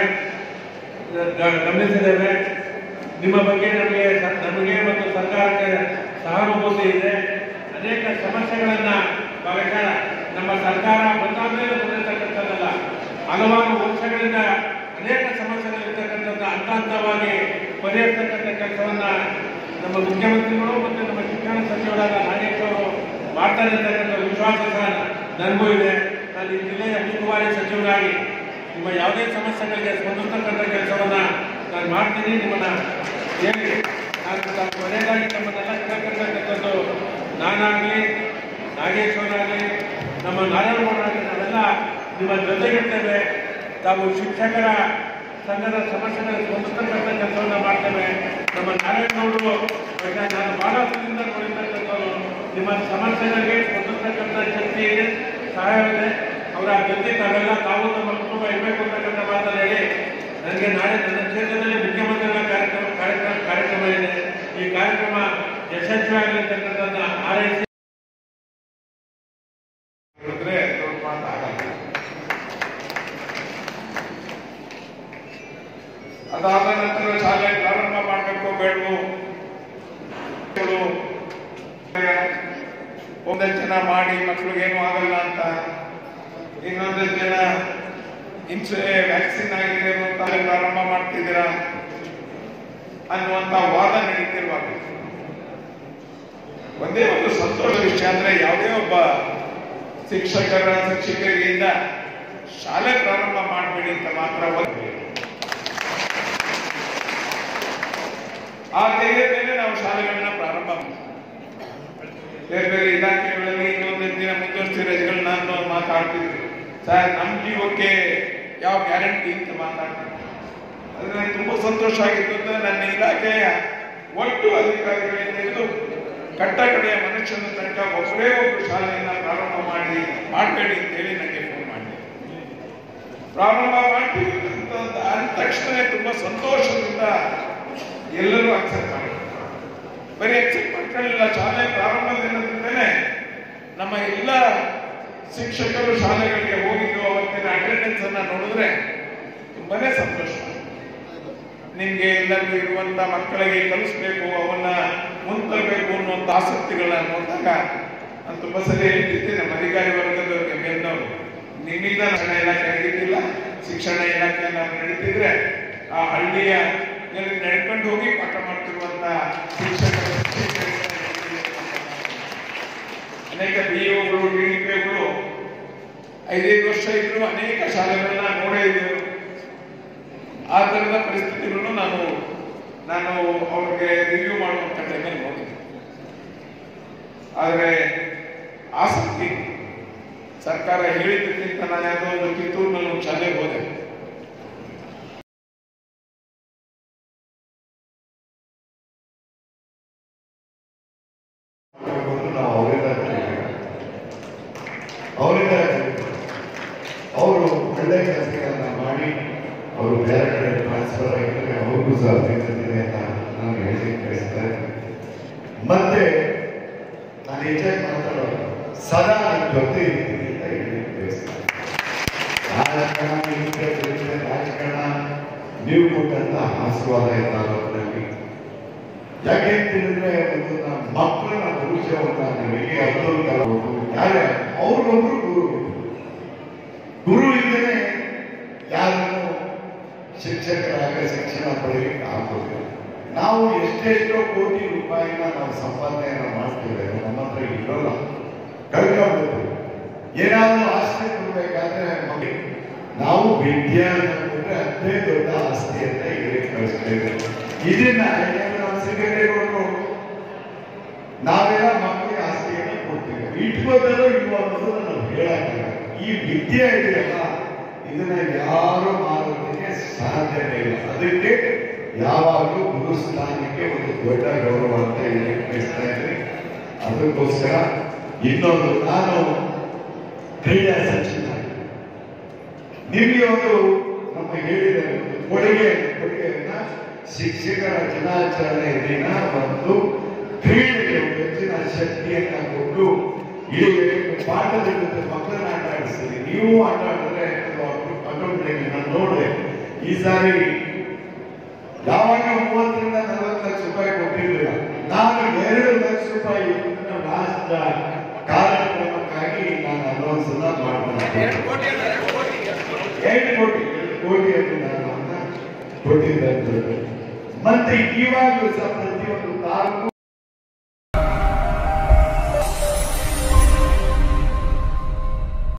ಗ- ಗಮನಿಸಿದ್ದೇವೆ ನಿಮ್ಮ ಬಗ್ಗೆ ನಮಗೆ ಸ- ನಮಗೆ ಮತ್ತು ಸರ್ಕಾರಕ್ಕೆ ಸಹಾನುಭೂತಿ ಇದೆ ಅನೇಕ ಸಮಸ್ಯೆಗಳನ್ನ ಬಹುಶಃ ನಮ್ಮ ಸರ್ಕಾರ ಬಂದಾದ್ಮೇಲೆ ಬಂದಿರತಕ್ಕಂಥದ್ದಲ್ಲ ಹಲವಾರು ವರ್ಷಗಳಿಂದ ಅನೇಕ ಸಮಸ್ಯೆಗಳಿರ್ತಕ್ಕಂಥದ್ದು ಹಂತ ಹಂತವಾಗಿ ಪರಿಹರಿಸ್ತಕ್ಕಂಥ ಕೆಲಸವನ್ನ ನಮ್ಮ ಮುಖ್ಯಮಂತ್ರಿಗಳು ಮತ್ತು ನಮ್ಮ ಶಿಕ್ಷಣ ಸಚಿವರಾದ ನಾಗೇಶ್ ಅವರು ಮಾಡ್ತಾ ಇರತಕ್ಕಂಥ ವಿಶ್ವಾಸ ಸಹ ನನಗೂ ಇದೆ ನಾನು ಈ ಜಿಲ್ಲೆಯ ಉಸ್ತುವಾರಿ ಸಚಿವರಾಗಿ ನಿಮ್ಮ ಯಾವುದೇ ಸಮಸ್ಯೆಗಳಿಗೆ ಸ್ಪಂದಿಸ್ತಕ್ಕಂಥ ಕೆಲಸವನ್ನ ನಾನು ಮಾಡ್ತೀನಿ ನಿಮ್ಮನ್ನ ಹೇಳಿ ನಾನು ತ- ಕೊನೆಯದಾಗಿ ತಮ್ಮನ್ನೆಲ್ಲ ಕೇಳ್ಕೊಳ್ತಕ್ಕಂಥದ್ದು ನಾನಾಗಲಿ ನಾಗೇಶ್ವರಾಗಲಿ ನಮ್ಮ ನಾರಾಯಣಗೌಡರಾಗಲಿ ನಾವೆಲ್ಲ ನಿಮ್ಮ ಜೊತೆಗಿರ್ತೇವೆ ತಾವು ಶಿಕ್ಷಕರ ಸಂಘದ ಸಮಸ್ಯೆಗಳ ಸ್ಪಂದಿಸ್ತಕ್ಕಂಥ ಕೆಲಸವನ್ನ ಮಾಡ್ತೇವೆ ನಮ್ಮ ನಾರಾಯಣಗೌಡರು ಬಹುಶಃ ನಾನು ಬಹಳ ದಿನದಿಂದ ನೋಡಿರ್ತಕ್ಕಂಥವ್ರು ನಿಮ್ಮ ಸಮಸ್ಯೆಗಳಿಗೆ ಸ್ಪಂದಿಸ್ತಕ್ಕಂಥ ಶಕ್ತಿ ಇದೆ ಸಹಾಯವಿದೆ ಅವರ ಜೊತೆ ತಾವೆಲ್ಲ ತಾವು ತಮ್ಮ ಕುಟುಂಬ ಇರಬೇಕು ಅಂತಕ್ಕಂಥ ಮಾತನ್ನು ಹೇಳಿ ನನಗೆ ನಾಳೆ ನನ್ನ ಕ್ಷೇತ್ರದಲ್ಲಿ ಮುಖ್ಯಮಂತ್ರಿಗಳ ಕಾರ್ಯಕ್ರಮ ಕಾರ್ಯಕ್ರಮ ಕಾರ್ಯಕ್ರಮ ಇದೆ ಈ ಕಾರ್ಯಕ್ರಮ ಯಶಸ್ವಿ ಆಗಲಿರ್ತಕ್ಕಂಥದ್ದನ್ನ ಆರೈಸಿ ಹೇಳಿದ್ರೆ ದೊಡ್ಡ ಮಾತು ಆಗಲ್ಲ. ಅದಾದ ನಂತರ ಶಾಲೆ ಪ್ರಾರಂಭ ಮಾಡಬೇಕು ಬೇಡವು ಒಂದಷ್ಟು ಜನ ಮಾಡಿ ಮಕ್ಕಳಿಗೇನು ಆಗಲ್ಲ ಅಂತ ಇನ್ನೊಂದಷ್ಟು ಜನ ಇನ್ಸು ವ್ಯಾಕ್ಸಿನ್ ಆಗಿದೆ ಅಂತ ಪ್ರಾರಂಭ ಮಾಡ್ತಿದ್ದೀರಾ ಅನ್ನುವಂತ ವಾದ ನಡೀತಿರುವಾಗ ಒಂದೇ ಒಂದು ಸಂತೋಷ ವಿಷಯ ಅಂದ್ರೆ ಯಾವುದೇ ಒಬ್ಬ ಶಿಕ್ಷಕರ ಶಿಕ್ಷಕರಿಗಿಂದ ಶಾಲೆ ಪ್ರಾರಂಭ ಮಾಡಬೇಡಿ ಅಂತ ಮಾತ್ರ ಒಂದು ಆ ಧೈರ್ಯ ಮೇಲೆ ನಾವು ಶಾಲೆಗಳನ್ನ ಪ್ರಾರಂಭ ಮಾಡ್ತೀವಿ. ಬೇರೆ ಬೇರೆ ಇಲಾಖೆಗಳಲ್ಲಿ ಇನ್ನೊಂದು ದಿನ ಮುಂದುವರಿಸಿ ರಜೆಗಳನ್ನ ನಾನು ಮಾತಾಡ್ತಿದ್ವಿ ಸರ್ ನಮ್ಮ ಜೀವಕ್ಕೆ ಯಾವ ಗ್ಯಾರಂಟಿ ಅಂತ ಮಾತಾಡ್ತೀನಿ ಅದು ನನಗೆ ತುಂಬಾ ಸಂತೋಷ ಆಗಿತ್ತು ಅಂದ್ರೆ ನನ್ನ ಇಲಾಖೆಯ ಒಟ್ಟು ಅಧಿಕಾರಿಗಳಿಂದ ಹಿಡಿದು ಕಟ್ಟ ಕಡೆಯ ಮನುಷ್ಯನ ತನಕ ಒಬ್ಬರೇ ಒಬ್ಬರು ಶಾಲೆಯನ್ನ ಪ್ರಾರಂಭ ಮಾಡಿ ಮಾಡಬೇಡಿ ಅಂತೇಳಿ ನನಗೆ ಫೋನ್ ಮಾಡಿ ಪ್ರಾರಂಭ ಮಾಡ್ತೀವಿ ಅಂತ ಅಂದ ತಕ್ಷಣ ತುಂಬಾ ಸಂತೋಷದಿಂದ ಎಲ್ಲರೂ ಅಕ್ಸೆಪ್ಟ್ ಮಾಡಿದ್ರು ಬರೀ ಅಕ್ಸೆಪ್ಟ್ ಮಾಡ್ಕೊಳ್ಳಿಲ್ಲ ಶಾಲೆ ಪ್ರಾರಂಭ ದಿನದಿಂದಲೇ ನಮ್ಮ ಎಲ್ಲ ಶಿಕ್ಷಕರು ಶಾಲೆಗಳಿಗೆ ಹೋಗಿದ್ದು ಅವತ್ತಿನ ಅಟೆಂಡೆನ್ಸ್ ಅನ್ನ ನೋಡಿದ್ರೆ ತುಂಬಾನೇ ಸಂತೋಷ ನಿಮ್ಗೆ ಎಲ್ಲರಿಗೂ ಇರುವಂತ ಮಕ್ಕಳಿಗೆ ಕಲಿಸ್ಬೇಕು ಅವನ್ನ ಮುಂತರಬೇಕು ಅನ್ನುವಂತ ಆಸಕ್ತಿಗಳನ್ನ ನೋಡಿದಾಗ ನಾನು ತುಂಬಾ ಸಲ ಹೇಳ್ತಿದ್ದೆ ನಮ್ಮ ಅಧಿಕಾರಿ ವರ್ಗದವರಿಗೆ ಮೇಲ್ನವರು ನಿಮ್ಮಿಂದ ಶಿಕ್ಷಣ ಇಲಾಖೆ ನಡೀತಿಲ್ಲ ಶಿಕ್ಷಣ ಇಲಾಖೆ ನಾವು ನಡೀತಿದ್ರೆ ಆ ಹಳ್ಳಿಯ ನಲ್ಲಿ ನಡ್ಕೊಂಡು ಹೋಗಿ ಪಾಠ ಮಾಡ್ತಿರುವಂತ ಶಿಕ್ಷಕರು ಶಿಕ್ಷಕರಿಗೆ ಅನೇಕ ಬಿಇಒಗಳು ಡಿಡಿಪಿಒಗಳು ಐದೈದು ವರ್ಷ ಇದ್ರು ಅನೇಕ ಶಾಲೆಗಳನ್ನ ನೋಡೇ ಇದ್ರು ಆ ತರದ ಪರಿಸ್ಥಿತಿಗಳನ್ನು ನಾನು ನಾನು ಅವ್ರಿಗೆ ರಿವ್ಯೂ ಮಾಡುವಂತ ಟೈಮಲ್ಲಿ ನೋಡಿದೆ ಆದರೆ ಆಸಕ್ತಿ ಸರ್ಕಾರ ಹೇಳಿದ್ದಕ್ಕಿಂತ ನಾನು ಯಾವುದೋ ಒಂದು ಕಿತ್ತೂರಿನಲ್ಲಿ ಒಂದು ಶಾಲೆಗೆ ಹೋದೆ ನಾವು ಅವರಿಂದ ಅವರಿಂದ ಅವರು ಒಳ್ಳೆ ಕೆಲಸಗಳನ್ನ ಮಾಡಿ ಅವರು ಬೇರೆ ಕಡೆ ಟ್ರಾನ್ಸ್ಫರ್ ಆಗಿದ್ರೆ ಅವ್ರಿಗೂ ಸಹ ಸಿಗ್ತದೆ ಅಂತ ನಾನು ಹೇಳಿ ಬಯಸ್ತಾರೆ ಮತ್ತೆ ನಾನು ಹೆಚ್ಚಾಗಿ ಮಾತಾಡೋದು ಸದಾ ನನ್ನ ಜೊತೆ ಇರ್ತೀನಿ ಅಂತ ಹೇಳಿ ಬಯಸ್ತಾರೆ ರಾಜಕಾರಣ ಹಿಂದೆ ಮುಂದೆ ರಾಜಕಾರಣ ನೀವು ಕೊಟ್ಟಂತ ಆಶೀರ್ವಾದ ಈ ತಾಲೂಕಿನಲ್ಲಿ ಯಾಕೆ ಅಂತಂದ್ರೆ ಒಂದು ನಮ್ಮ ಮಕ್ಕಳ ಭವಿಷ್ಯವನ್ನ ನಿಮಗೆ ಅಬ್ದುಲ್ ಕಲಾಂ ಯಾರೇ ಅವ್ರಿಗೊಬ್ರು ಗುರು ಗುರು ಇಲ್ಲದೆ ಯಾರನ್ನು ಶಿಕ್ಷಕರಾಗ ಶಿಕ್ಷಣ ಪಡೆಯಲಿಕ್ಕೆ ಆಗೋದಿಲ್ಲ ನಾವು ಎಷ್ಟೆಷ್ಟೋ ಕೋಟಿ ರೂಪಾಯಿನ ನಾವು ಸಂಪಾದನೆಯನ್ನ ಮಾಡ್ತೇವೆ ನಮ್ಮ ಹತ್ರ ಇರೋಲ್ಲ ಕಳ್ಕೊಂಡ್ಬಿಟ್ಟು ಏನಾದರೂ ಆಸ್ತಿ ಕೊಡ್ಬೇಕಾದ್ರೆ ಮಗು- ನಾವು ವಿದ್ಯೆ ಅನ್ನೋದ್ರೆ ಅದೇ ದೊಡ್ಡ ಆಸ್ತಿ ಅಂತ ಹೇಳಿ ಕಳಿಸ್ತೇವೆ ಇದನ್ನ ಯಾಕಂದ್ರೆ ನಾವು ಸಿಗರೇಟ್ಗಳು ನಾವೆಲ್ಲ ಮಕ್ಕಳಿಗೆ ಆಸ್ತಿಯನ್ನು ಕೊಡ್ತೀವಿ ಇಟ್ಕೋತಾರೋ ಇಲ್ವೋ ಅನ್ನೋದು ನಾವು ಹೇಳಕ್ಕಿಲ್ಲ ಈ ವಿದ್ಯೆ ಇದೆಯಲ್ಲ ಇದನ್ನ ಯಾರು ಮಾಡೋದಕ್ಕೆ ಸಾಧ್ಯನೇ ಇಲ್ಲ ಅದಕ್ಕೆ ಯಾವಾಗಲೂ ಗುರುಸ್ಥಾನಕ್ಕೆ ಒಂದು ದೊಡ್ಡ ಗೌರವ ಅಂತ ಹೇಳಿ ಬಯಸ್ತಾ ಇದ್ದೀನಿ ಅದಕ್ಕೋಸ್ಕರ ಇನ್ನೊಂದು ನಾನು ಕ್ರೀಡಾ ಸಚಿವ ನಿಮಗೆ ಒಂದು ನಮ್ಮ ಹೇಳಿದ ಒಂದು ಕೊಡುಗೆ ಕೊಡುಗೆಯನ್ನ ಶಿಕ್ಷಕರ ದಿನಾಚರಣೆ ದಿನ ಒಂದು ಕ್ರೀಡೆಗೆ ಒಂದು ಹೆಚ್ಚಿನ ಶಕ್ತಿಯನ್ನ ಕೊಟ್ಟು ಇಡೀ ಪಾಠದ ಜೊತೆ ಮಕ್ಕಳನ್ನ ಆಟ ಆಡಿಸ್ತೀರಿ ನೀವು ಆಟ ಆಡಿದ್ರೆ ಆಟೋಮೆಟಿಕ್ ನಾನು ನೋಡಿದೆ ಈ ಸಾರಿ ಯಾವಾಗ ಮೂವತ್ತರಿಂದ ನಲವತ್ತು ಲಕ್ಷ ರೂಪಾಯಿ ಕೊಟ್ಟಿರಲಿಲ್ಲ ನಾನು ಎರಡು ಲಕ್ಷ ರೂಪಾಯಿ ಲಾಸ್ಟ್ ಕಾರ್ಯಕ್ರಮಕ್ಕಾಗಿ ನಾನು ಅನೌನ್ಸ್ ಮಾಡ್ತೀನಿ ಎರಡು ಕೋಟಿ ಎರಡು ಕೋಟಿ ಅಂತ ನಾನು ಕೊಟ್ಟಿದ್ದಂಥದ್ದು ಮತ್ತೆ ಇವಾಗಲೂ ಸಹ ಪ್ರತಿಯೊಂದು ತಾಲೂಕು